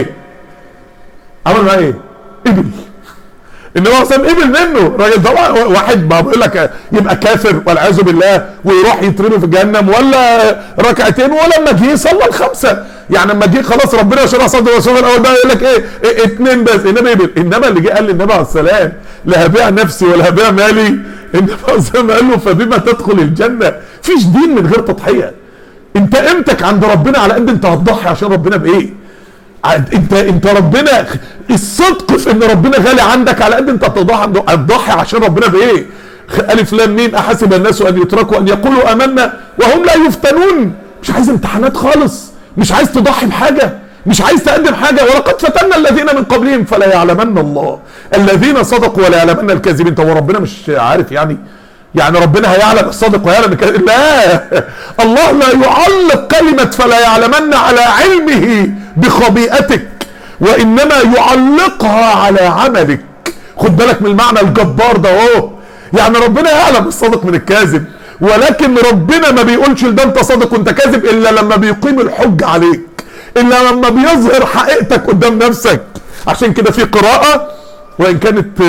عمل معاه ايه قبل النبي عليه الصلاه والسلام قبل منه الراجل ده واحد ما بيقول لك يبقى كافر والعياذ بالله ويروح يترمي في جهنم ولا ركعتين ولما جه صلى الخمسه يعني لما جه خلاص ربنا شرح صدر الرسول الاول ده يقول لك ايه, إيه اتنين بس انما قبل انما اللي جه قال للنبي عليه السلام لا هبيع نفسي ولا هبيع مالي النبي عليه السلام قال له فبما تدخل الجنه فيش دين من غير تضحيه انت قيمتك عند ربنا على قد انت هتضحي عشان ربنا بايه انت انت ربنا الصدق في ان ربنا غالي عندك على قد انت هتضحي هتضحي عشان ربنا بايه الف لام ميم احسب الناس ان يتركوا ان يقولوا امنا وهم لا يفتنون مش عايز امتحانات خالص مش عايز تضحي بحاجه مش عايز تقدم حاجه ولقد فتنا الذين من قبلهم فلا يعلمن الله الذين صدقوا ولا يعلمن الكاذبين طب ربنا مش عارف يعني يعني ربنا هيعلم الصادق ويعلم الكاذب لا الله لا يعلق كلمة فلا يعلمن على علمه بخبيئتك وإنما يعلقها على عملك خد بالك من المعنى الجبار ده اهو يعني ربنا يعلم الصادق من الكاذب ولكن ربنا ما بيقولش ده انت صادق وانت كاذب الا لما بيقيم الحج عليك الا لما بيظهر حقيقتك قدام نفسك عشان كده في قراءة وان كانت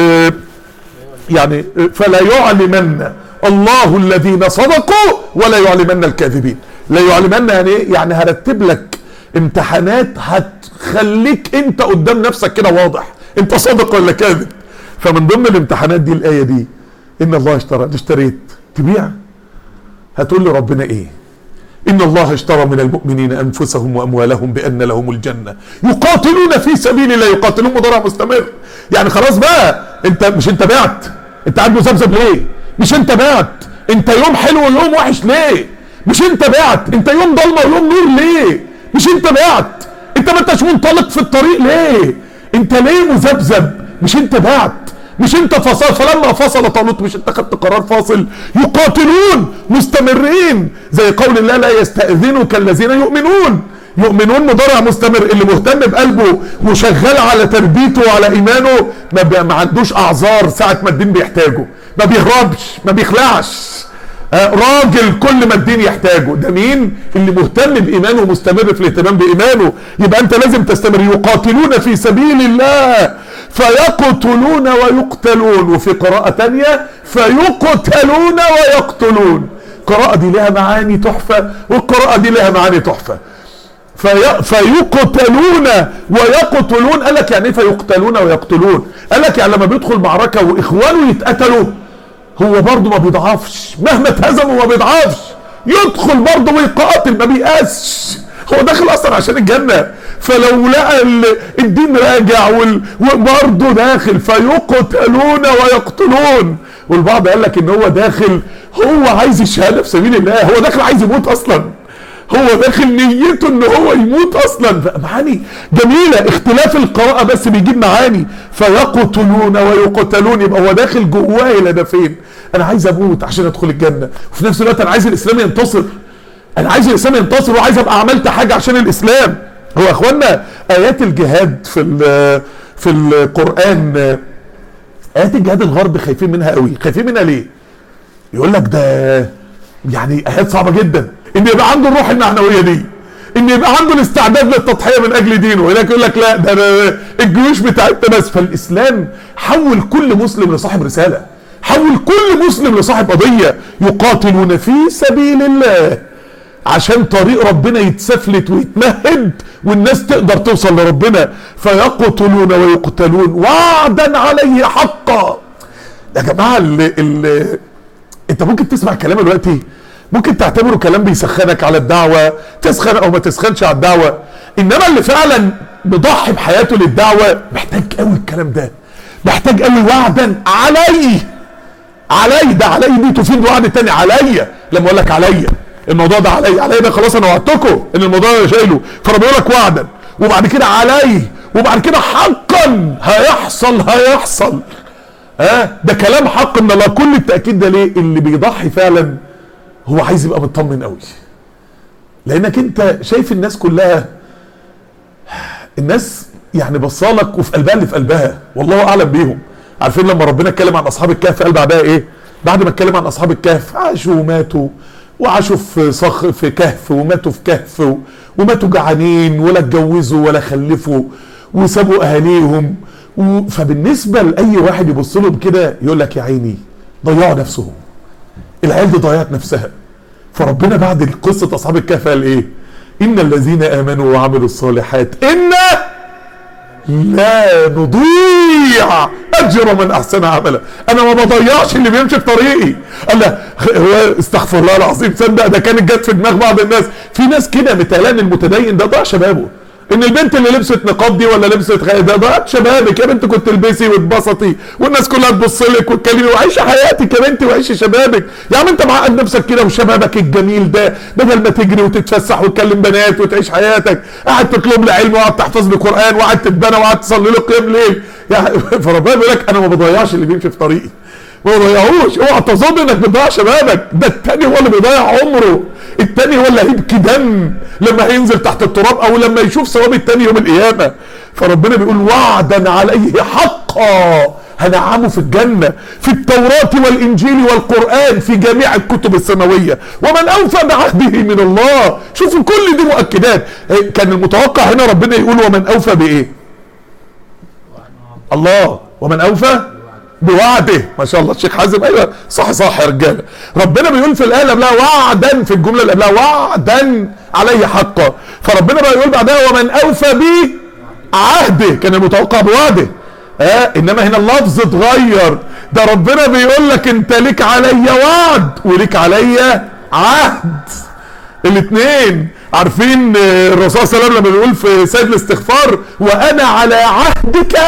يعني فلا يعلمن الله الذين صدقوا ولا يعلمن الكاذبين لا يعلمن يعني ايه يعني هرتب لك امتحانات هتخليك انت قدام نفسك كده واضح انت صادق ولا كاذب فمن ضمن الامتحانات دي الايه دي ان الله اشترى اشتريت تبيع هتقول لي ربنا ايه ان الله اشترى من المؤمنين انفسهم واموالهم بان لهم الجنه يقاتلون في سبيل الله يقاتلون مضارع مستمر يعني خلاص بقى انت مش انت بعت انت قاعد مذبذب ليه مش انت بعت انت يوم حلو ويوم وحش ليه مش انت بعت انت يوم ضلمه ويوم نور ليه مش انت بعت انت ما انتش منطلق في الطريق ليه انت ليه مذبذب مش انت بعت مش انت فصل فلما فصل طالوت مش انت خدت قرار فاصل يقاتلون مستمرين زي قول الله لا يستأذنك الذين يؤمنون يؤمنون مضارع مستمر اللي مهتم بقلبه وشغال على تربيته وعلى ايمانه ما, ما عندوش اعذار ساعه ما الدين بيحتاجه ما بيهربش ما بيخلعش آه راجل كل ما الدين يحتاجه ده مين اللي مهتم بايمانه ومستمر في الاهتمام بايمانه يبقى انت لازم تستمر يقاتلون في سبيل الله فيقتلون ويقتلون وفي قراءة تانية فيقتلون ويقتلون القراءة دي لها معاني تحفة والقراءة دي لها معاني تحفة في فيقتلون ويقتلون قال لك يعني ايه فيقتلون ويقتلون قال لك يعني لما بيدخل معركة واخوانه يتقتلوا هو برضه ما بيضعفش مهما اتهزم ما بيضعفش يدخل برضه ويقاتل ما بيقاسش هو داخل اصلا عشان الجنه فلو لقى الدين راجع وبرضه داخل فيقتلون ويقتلون والبعض قال لك ان هو داخل هو عايز الشهاده في سبيل الله هو داخل عايز يموت اصلا هو داخل نيته ان هو يموت اصلا معاني جميله اختلاف القراءه بس بيجيب معاني فيقتلون ويقتلون يبقى هو داخل جواه الى ده فين انا عايز اموت عشان ادخل الجنه وفي نفس الوقت انا عايز الاسلام ينتصر انا عايز الاسلام ينتصر وعايز ابقى عملت حاجه عشان الاسلام هو يا اخوانا ايات الجهاد في في القران ايات الجهاد الغرب خايفين منها قوي خايفين منها ليه يقول لك ده يعني ايات صعبه جدا ان يبقى عنده الروح المعنويه دي ان يبقى عنده الاستعداد للتضحيه من اجل دينه هناك يقول لك لا ده, ده الجيوش بتاعتنا بس فالاسلام حول كل مسلم لصاحب رساله حول كل مسلم لصاحب قضيه يقاتلون في سبيل الله عشان طريق ربنا يتسفلت ويتمهد والناس تقدر توصل لربنا فيقتلون ويقتلون وعدا عليه حقا يا جماعه اللي, اللي انت ممكن تسمع كلام دلوقتي ممكن تعتبره كلام بيسخنك على الدعوه تسخن او ما تسخنش على الدعوه انما اللي فعلا مضحي بحياته للدعوه محتاج قوي الكلام ده محتاج قوي وعدا علي علي ده علي دي تفيد وعد تاني عليا لما اقول لك عليا الموضوع ده عليا عليا ده خلاص انا وعدتكم ان الموضوع ده شايله فانا بقول لك وعدا وبعد كده علي وبعد كده حقا هيحصل هيحصل ها ده كلام حق من الله كل التاكيد ده ليه اللي بيضحي فعلا هو عايز يبقى مطمن قوي لانك انت شايف الناس كلها الناس يعني بصالك وفي قلبها اللي في قلبها والله اعلم بيهم عارفين لما ربنا اتكلم عن اصحاب الكهف قال بعدها ايه بعد ما اتكلم عن اصحاب الكهف عاشوا وماتوا وعاشوا في صخ في كهف وماتوا في كهف و... وماتوا جعانين ولا اتجوزوا ولا خلفوا وسابوا اهاليهم و... فبالنسبه لاي واحد يبص لهم كده يقول لك يا عيني ضيعوا نفسهم العيال دي ضيعت نفسها فربنا بعد قصه اصحاب الكهف قال ايه ان الذين امنوا وعملوا الصالحات انا لا نضيع اجر من احسن عملا انا ما بضيعش اللي بيمشي في طريقي قال لا هو استغفر الله العظيم تصدق ده كانت جت في دماغ بعض الناس في ناس كده متهيألي المتدين ده ضاع شبابه ان البنت اللي لبست نقاب دي ولا لبست خ... ده ضاعت شبابك يا بنت كنت تلبسي وتبسطي والناس كلها تبص لك وتكلمي وعيشي حياتك يا بنتي وعيشي شبابك يا عم انت معقد نفسك كده وشبابك الجميل ده بدل ما تجري وتتفسح وتكلم بنات وتعيش حياتك قاعد تطلب لي علم وقاعد تحفظ لي قران وقاعد تتبنى وقاعد تصلي لي قيام ليل يعني فربنا بيقول لك انا ما بضيعش اللي بيمشي في طريقي ما بيضيعوش اوعى تظن انك بتضيع شبابك ده التاني هو اللي بيضيع عمره التاني هو اللي هيبكي دم لما هينزل تحت التراب او لما يشوف ثواب التاني يوم القيامه فربنا بيقول وعدا عليه حقا هنعمه في الجنة في التوراة والإنجيل والقرآن في جميع الكتب السماوية ومن أوفى بعهده من الله شوفوا كل دي مؤكدات كان المتوقع هنا ربنا يقول ومن أوفى بإيه الله ومن أوفى بوعده ما شاء الله الشيخ حازم ايوه صح صح يا رجاله ربنا بيقول في الايه اللي قبلها وعدا في الجمله اللي قبلها وعدا عليه حقا فربنا بقى يقول بعدها ومن اوفى به عهده كان المتوقع بوعده ها آه انما هنا اللفظ اتغير ده ربنا بيقول لك انت ليك عليا وعد وليك عليا عهد الاثنين عارفين الرسول صلى الله عليه وسلم لما بيقول في سيد الاستغفار وانا على عهدك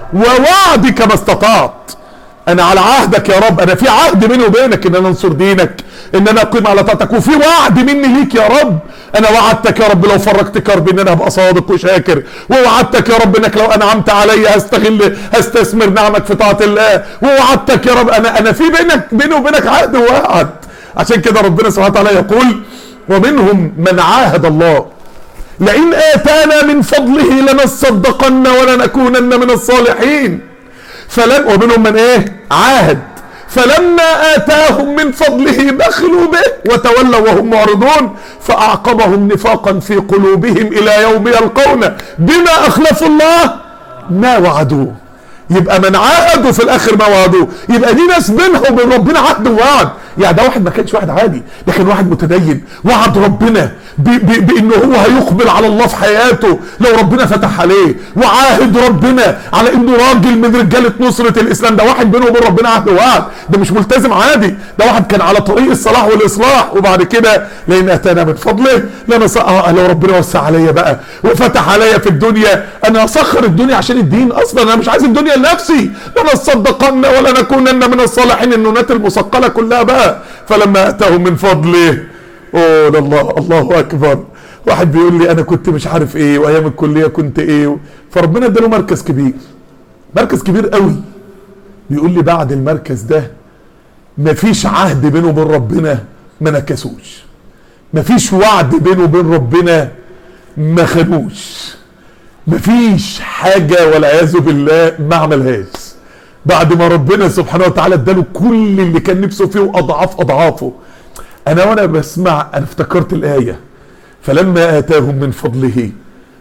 ووعدك ما استطعت انا على عهدك يا رب انا في عهد بيني وبينك ان انا انصر دينك ان انا اقيم على طاعتك وفي وعد مني ليك يا رب انا وعدتك يا رب لو فرجت كربي ان انا ابقى صادق وشاكر ووعدتك يا رب انك لو انعمت علي هستغل هستثمر نعمك في طاعه الله ووعدتك يا رب انا انا في بينك بيني وبينك عهد ووعد عشان كده ربنا سبحانه وتعالى يقول ومنهم من عاهد الله لئن آتانا من فضله لنصدقن ولنكونن من الصالحين فلم ومنهم من ايه عاهد فلما آتاهم من فضله بخلوا به وتولوا وهم معرضون فأعقبهم نفاقا في قلوبهم إلى يوم يلقونه بما أخلفوا الله ما وعدوه يبقى من عاهدوا في الاخر ما وعدوه يبقى دي ناس بينها وبين ربنا عهد ووعد يعني ده واحد ما كانش واحد عادي ده كان واحد متدين وعد ربنا بانه هو هيقبل على الله في حياته لو ربنا فتح عليه وعاهد ربنا على انه راجل من رجاله نصره الاسلام ده واحد بينه وبين ربنا عهد ووعد ده مش ملتزم عادي ده واحد كان على طريق الصلاح والاصلاح وبعد كده لان اتانا من فضله لما آه لو ربنا وسع عليا بقى وفتح عليا في الدنيا انا اسخر الدنيا عشان الدين اصلا انا مش عايز الدنيا لنفسي لنصدقن ولنكونن من الصالحين النونات المثقله كلها بقى فلما اتاهم من فضله اوه الله الله اكبر واحد بيقول لي انا كنت مش عارف ايه وايام الكليه كنت ايه فربنا اداله مركز كبير مركز كبير قوي بيقول لي بعد المركز ده مفيش عهد بينه وبين ربنا ما نكسوش مفيش وعد بينه وبين ربنا ما خانوش مفيش حاجه والعياذ بالله ما عملهاش بعد ما ربنا سبحانه وتعالى اداله كل اللي كان نفسه فيه واضعاف اضعافه انا وانا بسمع انا افتكرت الايه فلما اتاهم من فضله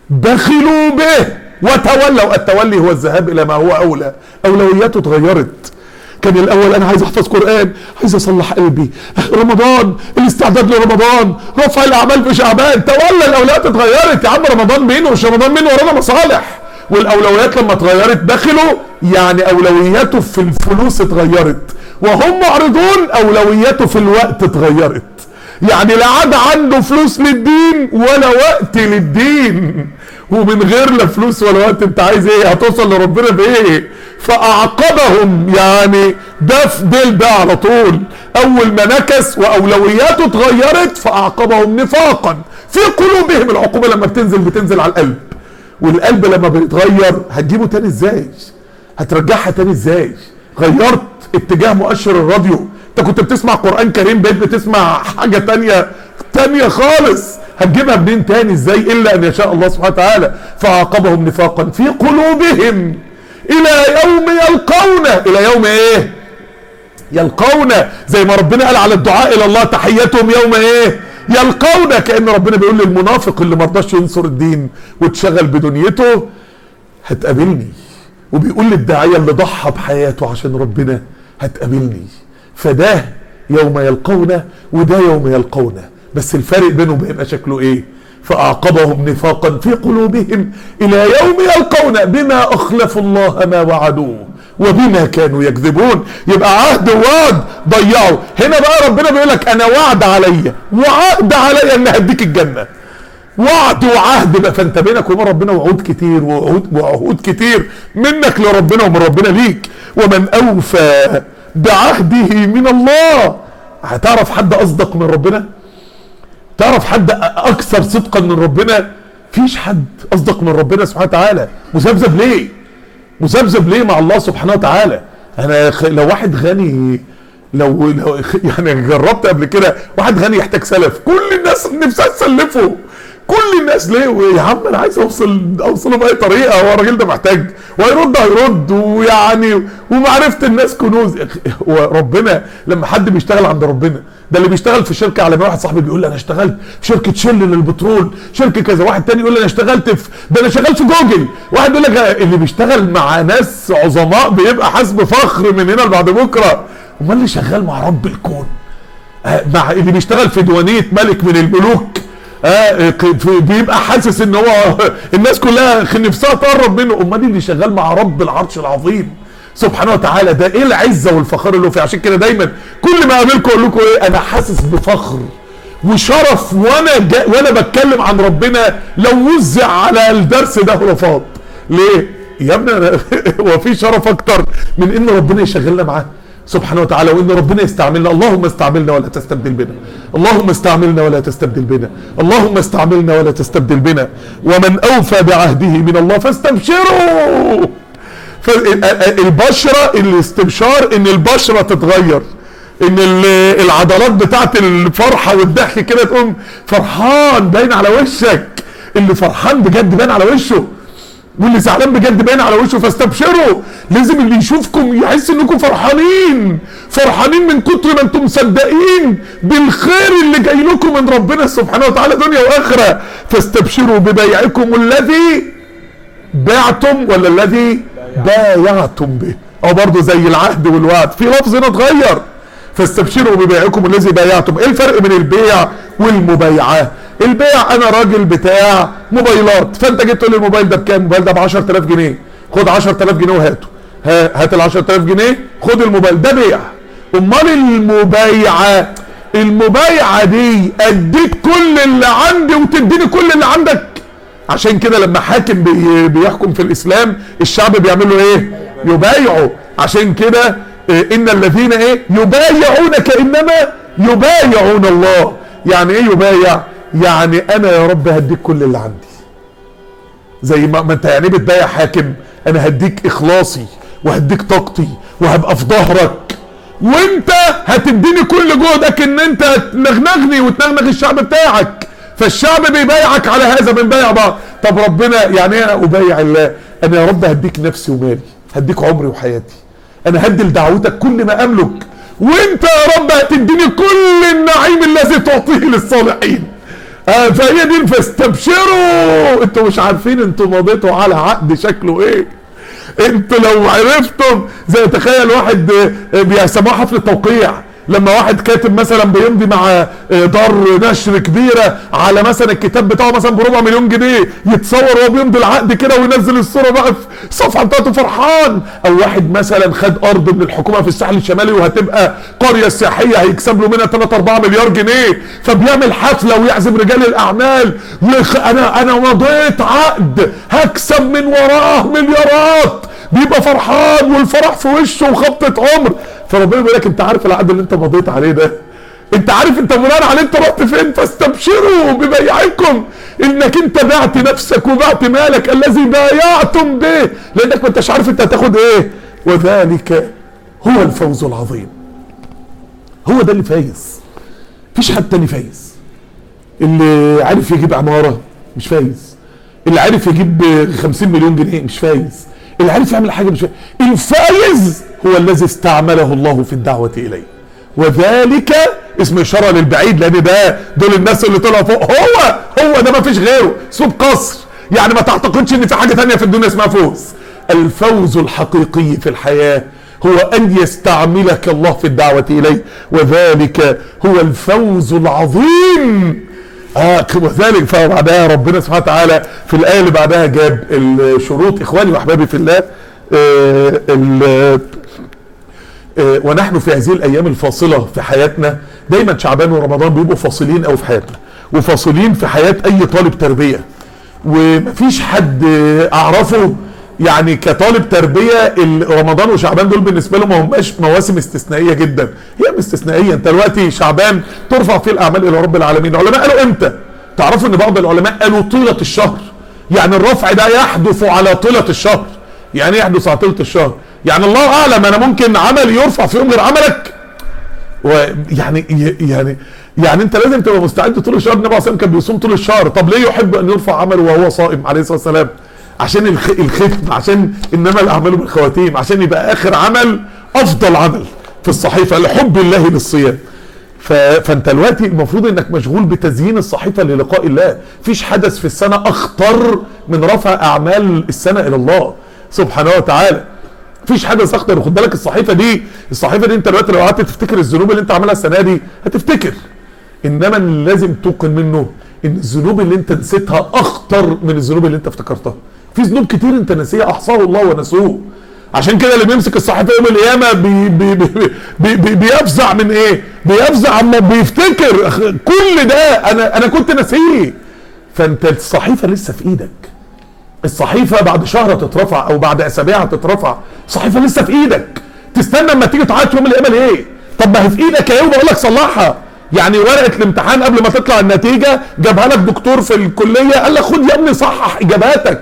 بخلوا به وتولوا التولي هو الذهاب الى ما هو اولى اولوياته اتغيرت كان الاول انا عايز احفظ قران عايز اصلح قلبي رمضان الاستعداد لرمضان رفع الاعمال في شعبان تولى الاولويات اتغيرت يا عم رمضان مين ومش رمضان مين ورانا مصالح والاولويات لما اتغيرت دخلوا يعني اولوياته في الفلوس اتغيرت وهم معرضون اولوياته في الوقت اتغيرت يعني لا عاد عنده فلوس للدين ولا وقت للدين ومن غير لا فلوس ولا وقت انت عايز ايه هتوصل لربنا بايه فاعقبهم يعني ده في ديل ده على طول اول ما نكس واولوياته اتغيرت فاعقبهم نفاقا في قلوبهم العقوبه لما بتنزل بتنزل على القلب والقلب لما بيتغير هتجيبه تاني ازاي هترجعها تاني ازاي غيرت اتجاه مؤشر الراديو انت كنت بتسمع قرآن كريم بقيت بتسمع حاجة تانية تانية خالص هتجيبها منين تاني ازاي الا ان يشاء الله سبحانه وتعالى فعاقبهم نفاقا في قلوبهم الى يوم يلقونه الى يوم ايه يلقونه زي ما ربنا قال على الدعاء الى الله تحيتهم يوم ايه يلقونه كان ربنا بيقول للمنافق اللي ما رضاش ينصر الدين واتشغل بدنيته هتقابلني وبيقول للداعيه اللي ضحى بحياته عشان ربنا هتقابلني فده يوم يلقونه وده يوم يلقونه بس الفرق بينهم هيبقى شكله ايه فاعقبهم نفاقا في قلوبهم الى يوم يلقون بما اخلفوا الله ما وعدوه وبما كانوا يكذبون يبقى عهد ووعد ضيعوا هنا بقى ربنا بيقول لك انا وعد عليا وعهد عليا ان هديك الجنه وعد وعهد بقى فانت بينك وبين ربنا وعود كتير وعهود وعهود كتير منك لربنا ومن ربنا ليك ومن اوفى بعهده من الله هتعرف حد اصدق من ربنا تعرف حد اكثر صدقا من ربنا فيش حد اصدق من ربنا سبحانه وتعالى مذبذب ليه مذبذب ليه مع الله سبحانه وتعالى انا لو واحد غني لو, لو يعني جربت قبل كده واحد غني يحتاج سلف كل الناس نفسها تسلفه كل الناس ليه يا عم انا عايز اوصل اوصله باي طريقه هو الراجل ده محتاج وهيرد هيرد ويعني ومعرفه الناس كنوز وربنا لما حد بيشتغل عند ربنا ده اللي بيشتغل في شركه على واحد صاحبي بيقول لي انا اشتغلت في شركه شل للبترول شركه كذا واحد تاني يقول لي انا اشتغلت في ده انا شغال في جوجل واحد يقول لك اللي بيشتغل مع ناس عظماء بيبقى حاسس بفخر من هنا لبعد بكره امال اللي شغال مع رب الكون مع اللي بيشتغل في ديوانيه ملك من الملوك آه بيبقى حاسس ان هو الناس كلها نفسها تقرب منه امال اللي شغال مع رب العرش العظيم سبحانه وتعالى ده ايه العزه والفخر اللي فيه عشان كده دايما كل ما اقابلكم اقول لكم ايه انا حاسس بفخر وشرف وانا جا وانا بتكلم عن ربنا لو وزع على الدرس ده رفاض ليه يا ابني هو في شرف اكتر من ان ربنا يشغلنا معاه سبحانه وتعالى وان ربنا يستعملنا اللهم استعملنا ولا تستبدل بنا اللهم استعملنا ولا تستبدل بنا اللهم استعملنا ولا تستبدل بنا ومن اوفى بعهده من الله فاستبشروا البشرة الاستبشار ان البشرة تتغير ان العضلات بتاعت الفرحة والضحك كده تقوم فرحان باين على وشك اللي فرحان بجد باين على وشه واللي زعلان بجد باين على وشه فاستبشروا لازم اللي يشوفكم يحس انكم فرحانين فرحانين من كتر ما انتم مصدقين بالخير اللي جاي لكم من ربنا سبحانه وتعالى دنيا واخره فاستبشروا ببيعكم الذي بعتم ولا الذي بايعتم به او برضه زي العهد والوعد في لفظ هنا اتغير فاستبشروا ببيعكم الذي بايعتم ايه الفرق بين البيع والمبايعه البيع انا راجل بتاع موبايلات فانت جيت تقول لي الموبايل ده بكام الموبايل ده ب 10000 جنيه خد 10000 جنيه وهاته ها هات ال 10000 جنيه خد الموبايل ده بيع امال المبايعه المبايعه دي اديك كل اللي عندي وتديني كل اللي عندك عشان كده لما حاكم بي بيحكم في الاسلام الشعب بيعمل له ايه يبايعوا عشان كده إيه ان الذين ايه يبايعونك انما يبايعون الله يعني ايه يبايع يعني انا يا رب هديك كل اللي عندي زي ما, ما انت يعني بتبايع حاكم انا هديك اخلاصي وهديك طاقتي وهبقى في ظهرك وانت هتديني كل جهدك ان انت تنغنغني وتنغنغ الشعب بتاعك فالشعب بيبايعك على هذا بنبايع بعض طب ربنا يعني ايه انا ابايع الله انا يا رب هديك نفسي ومالي هديك عمري وحياتي انا هدي لدعوتك كل ما املك وانت يا رب هتديني كل النعيم الذي تعطيه للصالحين آه فهي دي فاستبشروا انتوا مش عارفين انتوا مضيتوا على عقد شكله ايه انتوا لو عرفتم زي تخيل واحد آه، بيسموها حفله توقيع لما واحد كاتب مثلا بيمضي مع آه، دار نشر كبيره على مثلا الكتاب بتاعه مثلا بربع مليون جنيه يتصور وهو بيمضي العقد كده وينزل الصوره بقى في الصفحه بتاعته فرحان او واحد مثلا خد ارض من الحكومه في الساحل الشمالي وهتبقى قريه سياحيه هيكسب له منها 3 4 مليار جنيه فبيعمل حفله ويعزم رجال الاعمال ويخ... انا انا مضيت عقد هكسب من وراه مليارات بيبقى فرحان والفرح في وشه وخبطه عمر فربنا بيقول لك انت عارف العقد اللي انت مضيت عليه ده انت عارف انت بناء عليه انت رحت فين فاستبشروا ببيعكم انك انت بعت نفسك وبعت مالك الذي بايعتم به لانك ما انتش عارف انت هتاخد ايه وذلك هو الفوز العظيم هو ده اللي فايز مفيش حد تاني فايز اللي عارف يجيب عمارة مش فايز اللي عارف يجيب 50 مليون جنيه مش فايز اللي عارف يعمل حاجة مش فايز الفايز هو الذي استعمله الله في الدعوة إليه وذلك اسم إشارة للبعيد لأن ده دول الناس اللي طلعوا فوق هو هو ده ما فيش غيره سوب قصر يعني ما تعتقدش ان في حاجة تانية في الدنيا اسمها فوز الفوز الحقيقي في الحياة هو أن يستعملك الله في الدعوة إليه وذلك هو الفوز العظيم آه وذلك فبعدها ربنا سبحانه وتعالى في الآية اللي بعدها جاب الشروط إخواني وأحبابي في الله آه ال- آه، ونحن في هذه الايام الفاصله في حياتنا دايما شعبان ورمضان بيبقوا فاصلين قوي في حياتنا وفاصلين في حياه اي طالب تربيه ومفيش حد آه، اعرفه يعني كطالب تربيه ال- رمضان وشعبان دول بالنسبه له ما هماش مواسم استثنائيه جدا هي استثنائيه انت دلوقتي شعبان ترفع فيه الاعمال الى رب العالمين العلماء قالوا امتى تعرفوا ان بعض العلماء قالوا طيله الشهر يعني الرفع ده يحدث على طيله الشهر يعني ايه يحدث على طيله الشهر يعني الله اعلم انا ممكن عمل يرفع في يوم غير عملك ويعني يعني يعني انت لازم تبقى مستعد طول الشهر النبي عليه الصلاه والسلام كان بيصوم طول الشهر طب ليه يحب ان يرفع عمله وهو صائم عليه الصلاه والسلام عشان الخ... الختم عشان انما الاعمال بالخواتيم عشان يبقى اخر عمل افضل عمل في الصحيفه لحب الله للصيام ف... فانت دلوقتي المفروض انك مشغول بتزيين الصحيفه للقاء الله مفيش حدث في السنه اخطر من رفع اعمال السنه الى الله سبحانه وتعالى مفيش حاجه اخطر خد بالك الصحيفه دي الصحيفه دي انت دلوقتي لو قعدت تفتكر الذنوب اللي انت عاملها السنه دي هتفتكر انما اللي لازم توقن منه ان الذنوب اللي انت نسيتها اخطر من الذنوب اللي انت افتكرتها في ذنوب كتير انت ناسيها احصاه الله ونسوه عشان كده اللي بيمسك الصحيفه يوم القيامه بي بي بي بي بي بيفزع من ايه بيفزع اما بيفتكر أخ- كل ده انا انا كنت ناسيه فانت الصحيفه لسه في ايدك الصحيفه بعد شهر تترفع او بعد اسابيع تترفع الصحيفه لسه في ايدك تستنى اما تيجي تعيط يوم القيامه ليه طب ما هي في ايدك اهي وبقول لك صلحها يعني ورقه الامتحان قبل ما تطلع النتيجه جابها لك دكتور في الكليه قال لك خد يا ابني صحح اجاباتك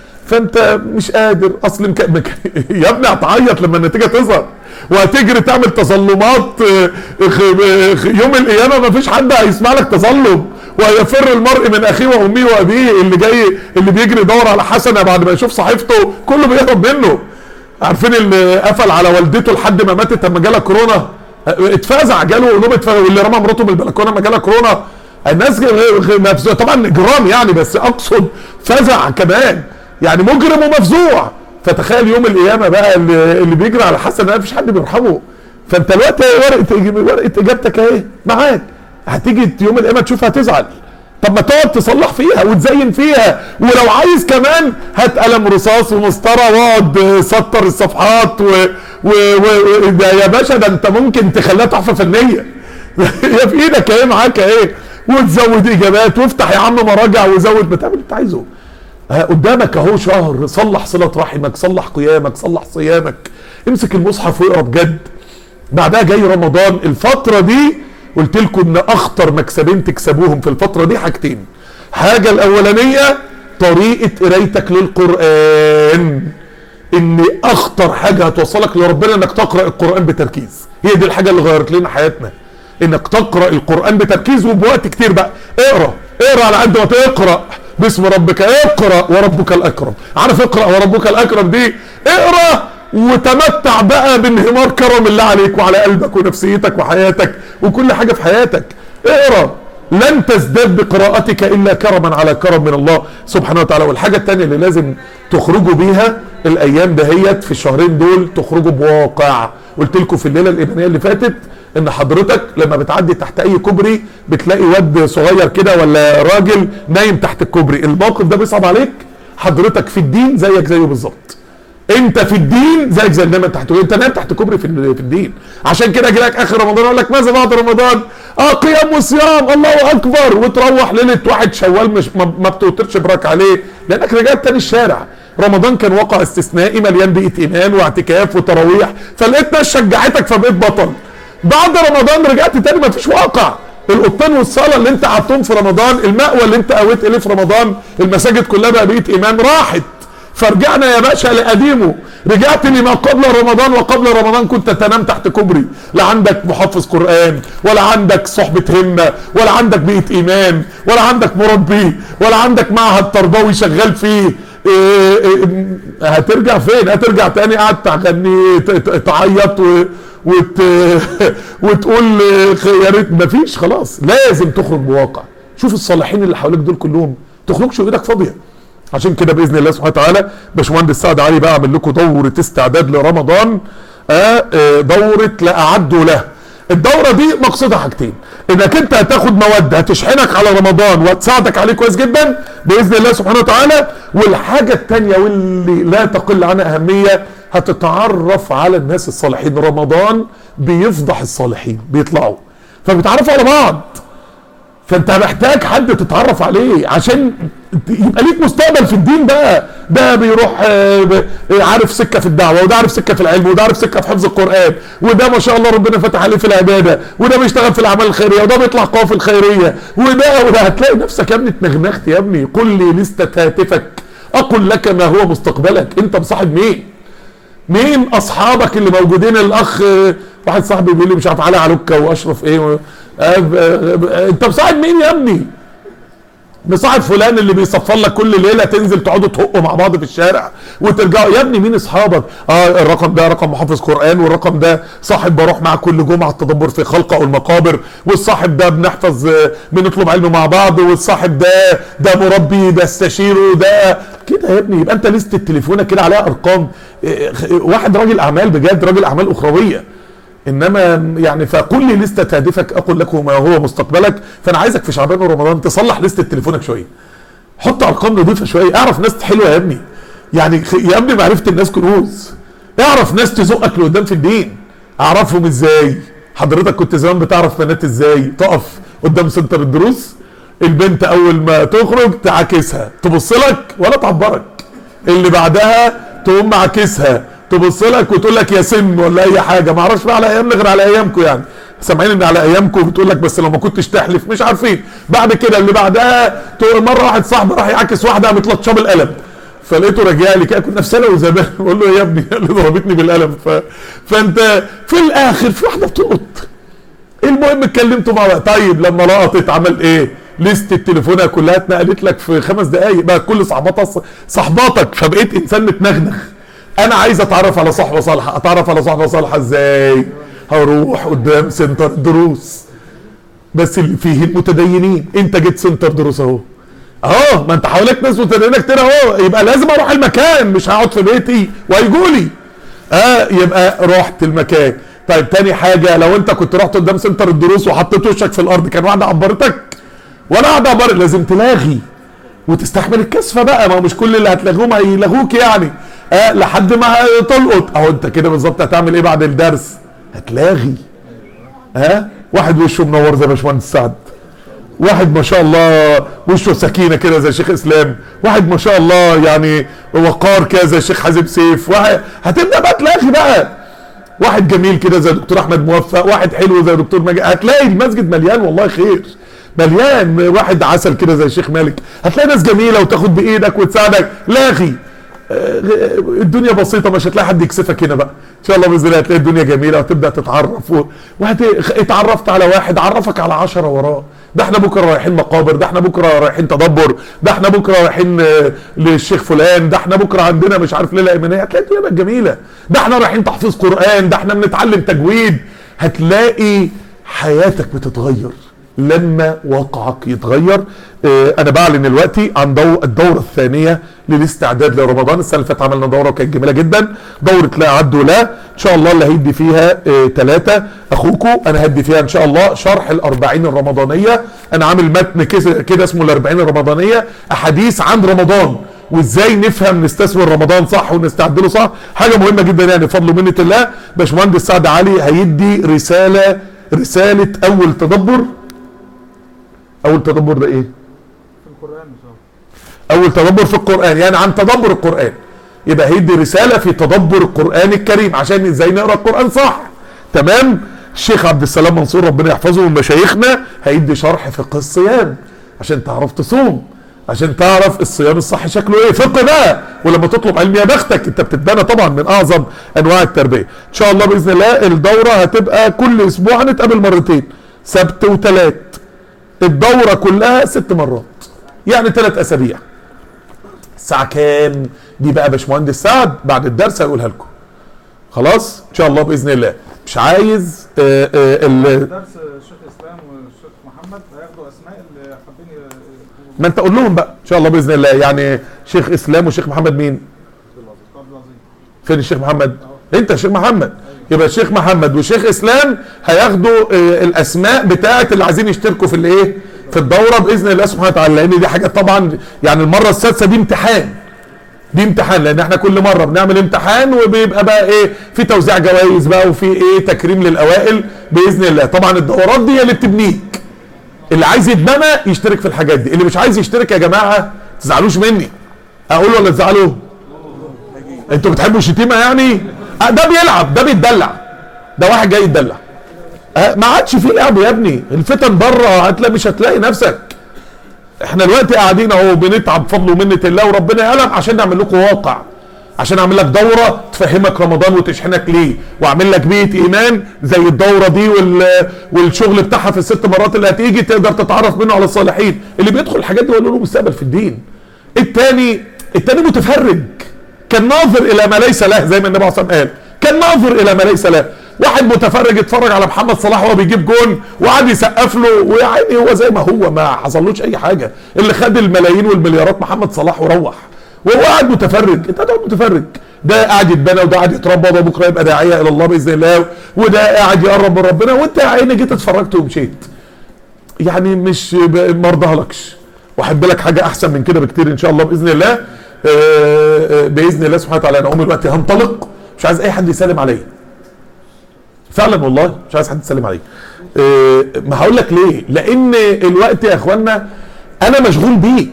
فانت مش قادر اصل مك... مك... يا ابني هتعيط لما النتيجه تظهر وهتجري تعمل تظلمات آه، خ- خ- يوم القيامه ما فيش حد هيسمع لك تظلم ويفر المرء من اخيه وامه وابيه اللي جاي اللي بيجري يدور على حسنه بعد ما يشوف صحيفته كله بيهرب منه عارفين اللي قفل على والدته لحد ما ماتت لما جالها كورونا اتفزع جاله نوبه فزع واللي رمى مراته من البلكونه لما جالها كورونا الناس غ- غ- مفزوع طبعا اجرام يعني بس اقصد فزع كمان يعني مجرم ومفزوع فتخيل يوم القيامه بقى اللي, اللي بيجري على حسن ما فيش حد بيرحمه فانت دلوقتي ورقه إج- ورقه اجابتك اهي معاك هتيجي يوم القيامه تشوفها تزعل طب ما تقعد تصلح فيها وتزين فيها ولو عايز كمان هات قلم رصاص ومسطره واقعد آه، سطر الصفحات و, و, و, و ده يا باشا ده انت ممكن تخليها تحفه فنيه هي في ايدك اهي معاك اهي وتزود اجابات وافتح يا عم مراجع وزود ما تعمل اللي انت عايزه ها قدامك اهو شهر صلح صله رحمك صلح قيامك صلح صيامك امسك المصحف واقرا بجد بعدها جاي رمضان الفترة دي قلت لكم ان اخطر مكسبين تكسبوهم في الفترة دي حاجتين حاجة الاولانية طريقة قرايتك للقرآن ان اخطر حاجة هتوصلك لربنا انك تقرأ القرآن بتركيز هي دي الحاجة اللي غيرت لنا حياتنا انك تقرأ القرآن بتركيز وبوقت كتير بقى اقرأ اقرأ على قد ما تقرأ باسم ربك اقرأ وربك الاكرم عارف اقرأ وربك الاكرم دي اقرأ وتمتع بقى بانهمار كرم الله عليك وعلى قلبك ونفسيتك وحياتك وكل حاجة في حياتك اقرأ لن تزداد بقراءتك الا كرما على كرم من الله سبحانه وتعالى والحاجة التانية اللي لازم تخرجوا بيها الايام دهيت في الشهرين دول تخرجوا بواقع قلت لكم في الليله الايمانيه اللي فاتت ان حضرتك لما بتعدي تحت اي كوبري بتلاقي واد صغير كده ولا راجل نايم تحت الكوبري الموقف ده بيصعب عليك حضرتك في الدين زيك زيه بالظبط انت في الدين زيك زي النايم تحت انت نايم تحت كوبري في في الدين عشان كده اجي لك اخر رمضان اقول لك ماذا بعد رمضان اه قيام وصيام الله اكبر وتروح ليله واحد شوال مش ما, ما بتوترش براك عليه لانك رجعت تاني الشارع رمضان كان واقع استثنائي مليان بيئه ايمان واعتكاف وتراويح فلقيت ناس شجعتك فبقيت بطل بعد رمضان رجعت تاني مفيش واقع القطان والصلاه اللي انت قعدتهم في رمضان المأوى اللي انت قويت اليه في رمضان المساجد كلها بقى بيئه ايمان راحت فرجعنا يا باشا لقديمه رجعت لما قبل رمضان وقبل رمضان كنت تنام تحت كوبري لا عندك محفظ قرآن ولا عندك صحبة همة ولا عندك بيئة إيمان ولا عندك مربي ولا عندك معهد تربوي شغال فيه إيه إيه هترجع فين هترجع تاني قاعد تغني تعيط و وت... وتقول يا ريت مفيش خلاص لازم تخرج بواقع شوف الصالحين اللي حواليك دول كلهم تخرجش وايدك فاضيه عشان كده باذن الله سبحانه وتعالى باشمهندس سعد علي بقى اعمل لكم دوره استعداد لرمضان آه آه دوره لا اعدوا له الدوره دي مقصودها حاجتين انك انت هتاخد مواد هتشحنك على رمضان وتساعدك عليه كويس جدا باذن الله سبحانه وتعالى والحاجه الثانيه واللي لا تقل عنها اهميه هتتعرف على الناس الصالحين رمضان بيفضح الصالحين بيطلعوا فبيتعرفوا على بعض فانت محتاج حد تتعرف عليه عشان يبقى ليك مستقبل في الدين بقى ده بيروح عارف سكه في الدعوه وده عارف سكه في العلم وده عارف سكه في حفظ القران وده ما شاء الله ربنا فتح عليه في العباده وده بيشتغل في الاعمال الخيريه وده بيطلع قوي في الخيريه وده وده هتلاقي نفسك يا ابني اتنغنغت يا ابني قل لي لستة هاتفك اقول لك ما هو مستقبلك انت مصاحب مين مين اصحابك اللي موجودين الاخ واحد صاحبي بيقول لي مش عارف علي علوكه واشرف ايه انت مصاحب مين يا ابني مصاحب فلان اللي بيصفر لك كل ليله تنزل تقعدوا تهقوا مع بعض في الشارع وترجعوا يا ابني مين اصحابك اه الرقم ده رقم محافظ قران والرقم ده صاحب بروح معاه كل جمعه التدبر في خلقه والمقابر والصاحب ده بنحفظ بنطلب علم مع بعض والصاحب ده ده مربي ده استشيره ده كده يا ابني يبقى انت لسته تليفونك كده عليها ارقام واحد راجل اعمال بجد راجل اعمال اخرويه انما يعني فقل لي لستة هدفك اقول لكم ما هو مستقبلك فانا عايزك في شعبان ورمضان تصلح لستة تليفونك شويه حط ارقام نظيفه شويه اعرف ناس حلوه يا ابني يعني يا ابني معرفه الناس كنوز اعرف ناس تزقك لقدام في الدين اعرفهم ازاي حضرتك كنت زمان بتعرف بنات ازاي تقف قدام سنتر الدروس البنت اول ما تخرج تعاكسها تبص لك ولا تعبرك اللي بعدها تقوم معاكسها تبص لك وتقول لك يا سن ولا اي حاجه ما اعرفش بقى على ايامنا غير على ايامكم يعني سامعين ان على ايامكم بتقول لك بس لو ما كنتش تحلف مش عارفين بعد كده اللي بعدها تقول مره واحد صاحبي راح يعاكس واحده قامت لطشاه بالقلم فلقيته راجع لي كده كنا في ثانوي زمان بقول له يا ابني اللي ضربتني بالقلم ف... فانت في الاخر في واحده بتلقط المهم اتكلمتوا مع بعض طيب لما لقطت عمل ايه لستة تليفونها كلها اتنقلت لك في خمس دقايق بقى كل صحباتها صحباتك فبقيت انسان متنغنغ انا عايز اتعرف على صحبه صالحه اتعرف على صحبه صالحه ازاي هروح قدام سنتر دروس بس اللي فيه المتدينين انت جيت سنتر دروس اهو اهو ما انت حواليك ناس متدينه كتير اهو يبقى لازم اروح المكان مش هقعد في بيتي وهيجوا لي اه يبقى رحت المكان طيب تاني حاجه لو انت كنت رحت قدام سنتر الدروس وحطيت وشك في الارض كان واحده عبرتك ولا واحده عبرت لازم تلاغي وتستحمل الكسفه بقى ما هو مش كل اللي هتلاغوهم هيلاغوك يعني آه لحد ما تلقط اهو انت كده بالظبط هتعمل ايه بعد الدرس هتلاغي ها آه؟ واحد وشه منور زي باشمهندس سعد واحد ما شاء الله وشه سكينه كده زي شيخ اسلام واحد ما شاء الله يعني وقار كده زي الشيخ حازم سيف واحد هتبدا بقى تلاغي بقى واحد جميل كده زي دكتور احمد موفق واحد حلو زي دكتور مجد هتلاقي المسجد مليان والله خير مليان واحد عسل كده زي الشيخ مالك هتلاقي ناس جميله وتاخد بايدك وتساعدك لاغي الدنيا بسيطه مش هتلاقي حد يكسفك هنا بقى ان شاء الله باذن الله هتلاقي الدنيا جميله وتبدا تتعرف و... وهت... اتعرفت على واحد عرفك على عشرة وراه ده احنا بكره رايحين مقابر ده احنا بكره رايحين تدبر ده احنا بكره رايحين للشيخ فلان ده احنا بكره عندنا مش عارف ليله ايمانيه هتلاقي الدنيا بقت جميله ده احنا رايحين تحفيظ قران ده احنا بنتعلم تجويد هتلاقي حياتك بتتغير لما واقعك يتغير اه انا بعلن دلوقتي عن دو الدوره الثانيه للاستعداد لرمضان السنه اللي فاتت عملنا دوره وكانت جميله جدا دوره لا عد ولا ان شاء الله اللي هيدي فيها ثلاثه اه اخوكم انا هدي فيها ان شاء الله شرح الأربعين الرمضانيه انا عامل متن كده اسمه الأربعين الرمضانيه احاديث عن رمضان وازاي نفهم نستثمر رمضان صح ونستعد له صح حاجه مهمه جدا يعني بفضل ومنه الله باشمهندس سعد علي هيدي رساله رساله اول تدبر اول تدبر ده ايه في القرآن إن شاء الله اول تدبر في القران يعني عن تدبر القران يبقى هيدي رساله في تدبر القران الكريم عشان ازاي نقرا القران صح تمام الشيخ عبد السلام منصور ربنا يحفظه من مشايخنا هيدي شرح فقه الصيام عشان تعرف تصوم عشان تعرف الصيام الصح شكله ايه فقه بقى ولما تطلب علم يا بختك انت بتتبنى طبعا من اعظم انواع التربيه ان شاء الله باذن الله الدوره هتبقى كل اسبوع هنتقابل مرتين سبت وثلاث الدوره كلها ست مرات يعني ثلاث اسابيع الساعه كام دي بقى باشمهندس سعد بعد الدرس هيقولها لكم خلاص ان شاء الله باذن الله مش عايز آه آه ال- درس الشيخ إسلام والشيخ محمد هياخدوا أسماء اللي حابين ي- يكونوا ما انت قول لهم بقى ان شاء الله باذن الله يعني شيخ اسلام وشيخ محمد مين عبد العظيم فين الشيخ محمد انت الشيخ محمد يبقى الشيخ محمد وشيخ اسلام هياخدوا آه، الاسماء بتاعه اللي عايزين يشتركوا في الايه في الدوره باذن الله سبحانه وتعالى لان دي حاجه طبعا يعني المره السادسه دي امتحان دي امتحان لان احنا كل مره بنعمل امتحان وبيبقى بقى ايه في توزيع جوائز بقى وفي ايه تكريم للاوائل باذن الله طبعا الدورات دي هي اللي بتبنيك اللي عايز يتبنى يشترك في الحاجات دي اللي مش عايز يشترك يا جماعه ما تزعلوش مني اقول ولا تزعلوا انتوا بتحبوا الشتيمه يعني آه، ده بيلعب ده بيتدلع ده واحد جاي يتدلع آه، ما عادش فيه لعب يا ابني الفتن بره هتلاقي مش هتلاقي نفسك احنا دلوقتي قاعدين اهو بنتعب بفضل ومنه الله وربنا يعلم عشان نعمل لكم واقع عشان اعمل لك دوره تفهمك رمضان وتشحنك ليه واعمل لك بيت ايمان زي الدوره دي وال والشغل بتاعها في الست مرات اللي هتيجي تقدر تتعرف منه على الصالحين اللي بيدخل الحاجات دي هو له مستقبل في الدين التاني التاني متفرج كان ناظر الى ما ليس له زي ما النبي عليه الصلاه والسلام قال كان ناظر الى ما ليس له واحد متفرج اتفرج على محمد صلاح وهو بيجيب جون وقعد يسقف له ويا عيني هو زي ما هو ما حصلوش اي حاجه اللي خد الملايين والمليارات محمد صلاح وروح وهو قاعد متفرج انت قاعد متفرج ده قاعد يتبنى وده قاعد يتربى وده بكره يبقى داعيه الى الله باذن الله وده قاعد يقرب من ربنا وانت يا عيني جيت اتفرجت ومشيت يعني مش ب- ما ارضاهلكش واحب لك حاجه احسن من كده بكتير ان شاء الله باذن الله آه، آه، باذن الله سبحانه وتعالى انا اقوم دلوقتي هنطلق مش عايز اي حد يسلم عليا فعلا والله مش عايز حد يسلم عليا آه، ما هقول لك ليه لان الوقت يا اخوانا انا مشغول بيك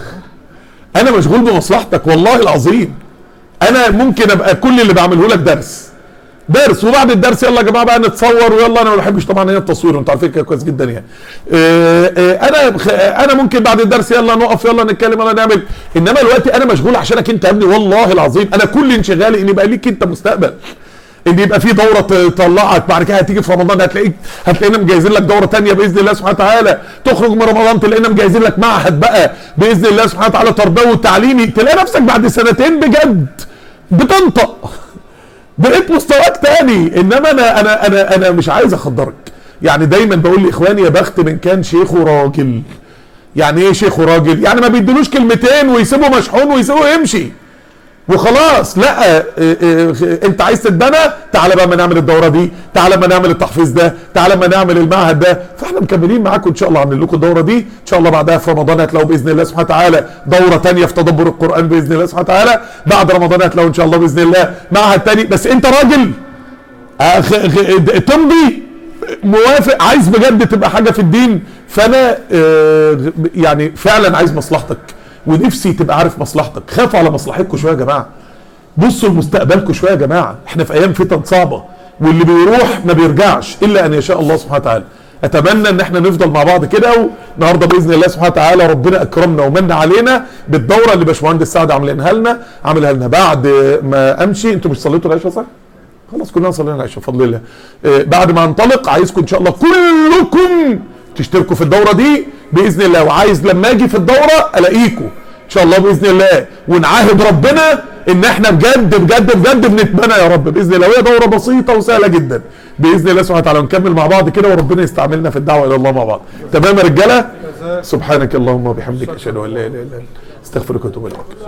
انا مشغول بمصلحتك والله العظيم انا ممكن ابقى كل اللي بعمله لك درس درس وبعد الدرس يلا يا جماعه بقى نتصور ويلا انا ما بحبش طبعا هنا التصوير انتوا عارفين كده كويس جدا يعني آه، آه، انا بخ- انا ممكن بعد الدرس يلا نقف يلا نتكلم يلا نعمل انما الوقت انا مشغول عشانك انت يا ابني والله العظيم انا كل انشغالي ان يبقى ليك انت مستقبل ان يبقى في دوره تطلعك بعد كده هتيجي في رمضان هتلاقيك هتلاقينا مجهزين لك دوره تانية باذن الله سبحانه وتعالى تخرج من رمضان تلاقينا مجهزين لك معهد بقى باذن الله سبحانه وتعالى تربوي وتعليمي تلاقي نفسك بعد سنتين بجد بتنطق بقيت مستواك تاني انما انا انا انا انا مش عايز اخدرك يعني دايما بقول لاخواني يا بخت من كان شيخه راجل يعني ايه شيخه راجل يعني ما بيدلوش كلمتين ويسيبه مشحون ويسيبه يمشي وخلاص لا اه اه انت عايز تتبنى تعالى بقى ما نعمل الدوره دي تعالى ما نعمل التحفيظ ده تعالى ما نعمل المعهد ده فاحنا مكملين معاكم ان شاء الله عاملين لكم الدوره دي ان شاء الله بعدها في رمضان هتلاقوا باذن الله سبحانه وتعالى دوره تانية في تدبر القران باذن الله سبحانه وتعالى بعد رمضان هتلاقوا ان شاء الله باذن الله معهد تاني بس انت راجل آه، خ- خ- تمضي موافق عايز بجد تبقى حاجه في الدين فانا آه، يعني فعلا عايز مصلحتك ونفسي تبقى عارف مصلحتك خافوا على مصلحتكم شويه يا جماعه بصوا لمستقبلكم شويه يا جماعه احنا في ايام فتن صعبه واللي بيروح ما بيرجعش الا ان يشاء الله سبحانه وتعالى اتمنى ان احنا نفضل مع بعض كده والنهارده باذن الله سبحانه وتعالى ربنا اكرمنا ومن علينا بالدوره اللي باشمهندس سعد عاملينها لنا عاملها لنا بعد ما امشي انتوا مش صليتوا العشاء صح؟ خلاص كلنا صلينا العشاء بفضل الله آه، بعد ما انطلق عايزكم ان شاء الله كلكم تشتركوا في الدوره دي باذن الله وعايز لما اجي في الدوره الاقيكم ان شاء الله باذن الله ونعاهد ربنا ان احنا بجد بجد بجد بنتمنى يا رب باذن الله وهي دوره بسيطه وسهله جدا باذن الله سبحانه وتعالى ونكمل مع بعض كده وربنا يستعملنا في الدعوه الى الله مع بعض تمام يا رجاله جزاك سبحانك اللهم وبحمدك اشهد ان لا اله الا انت استغفرك واتوب اليك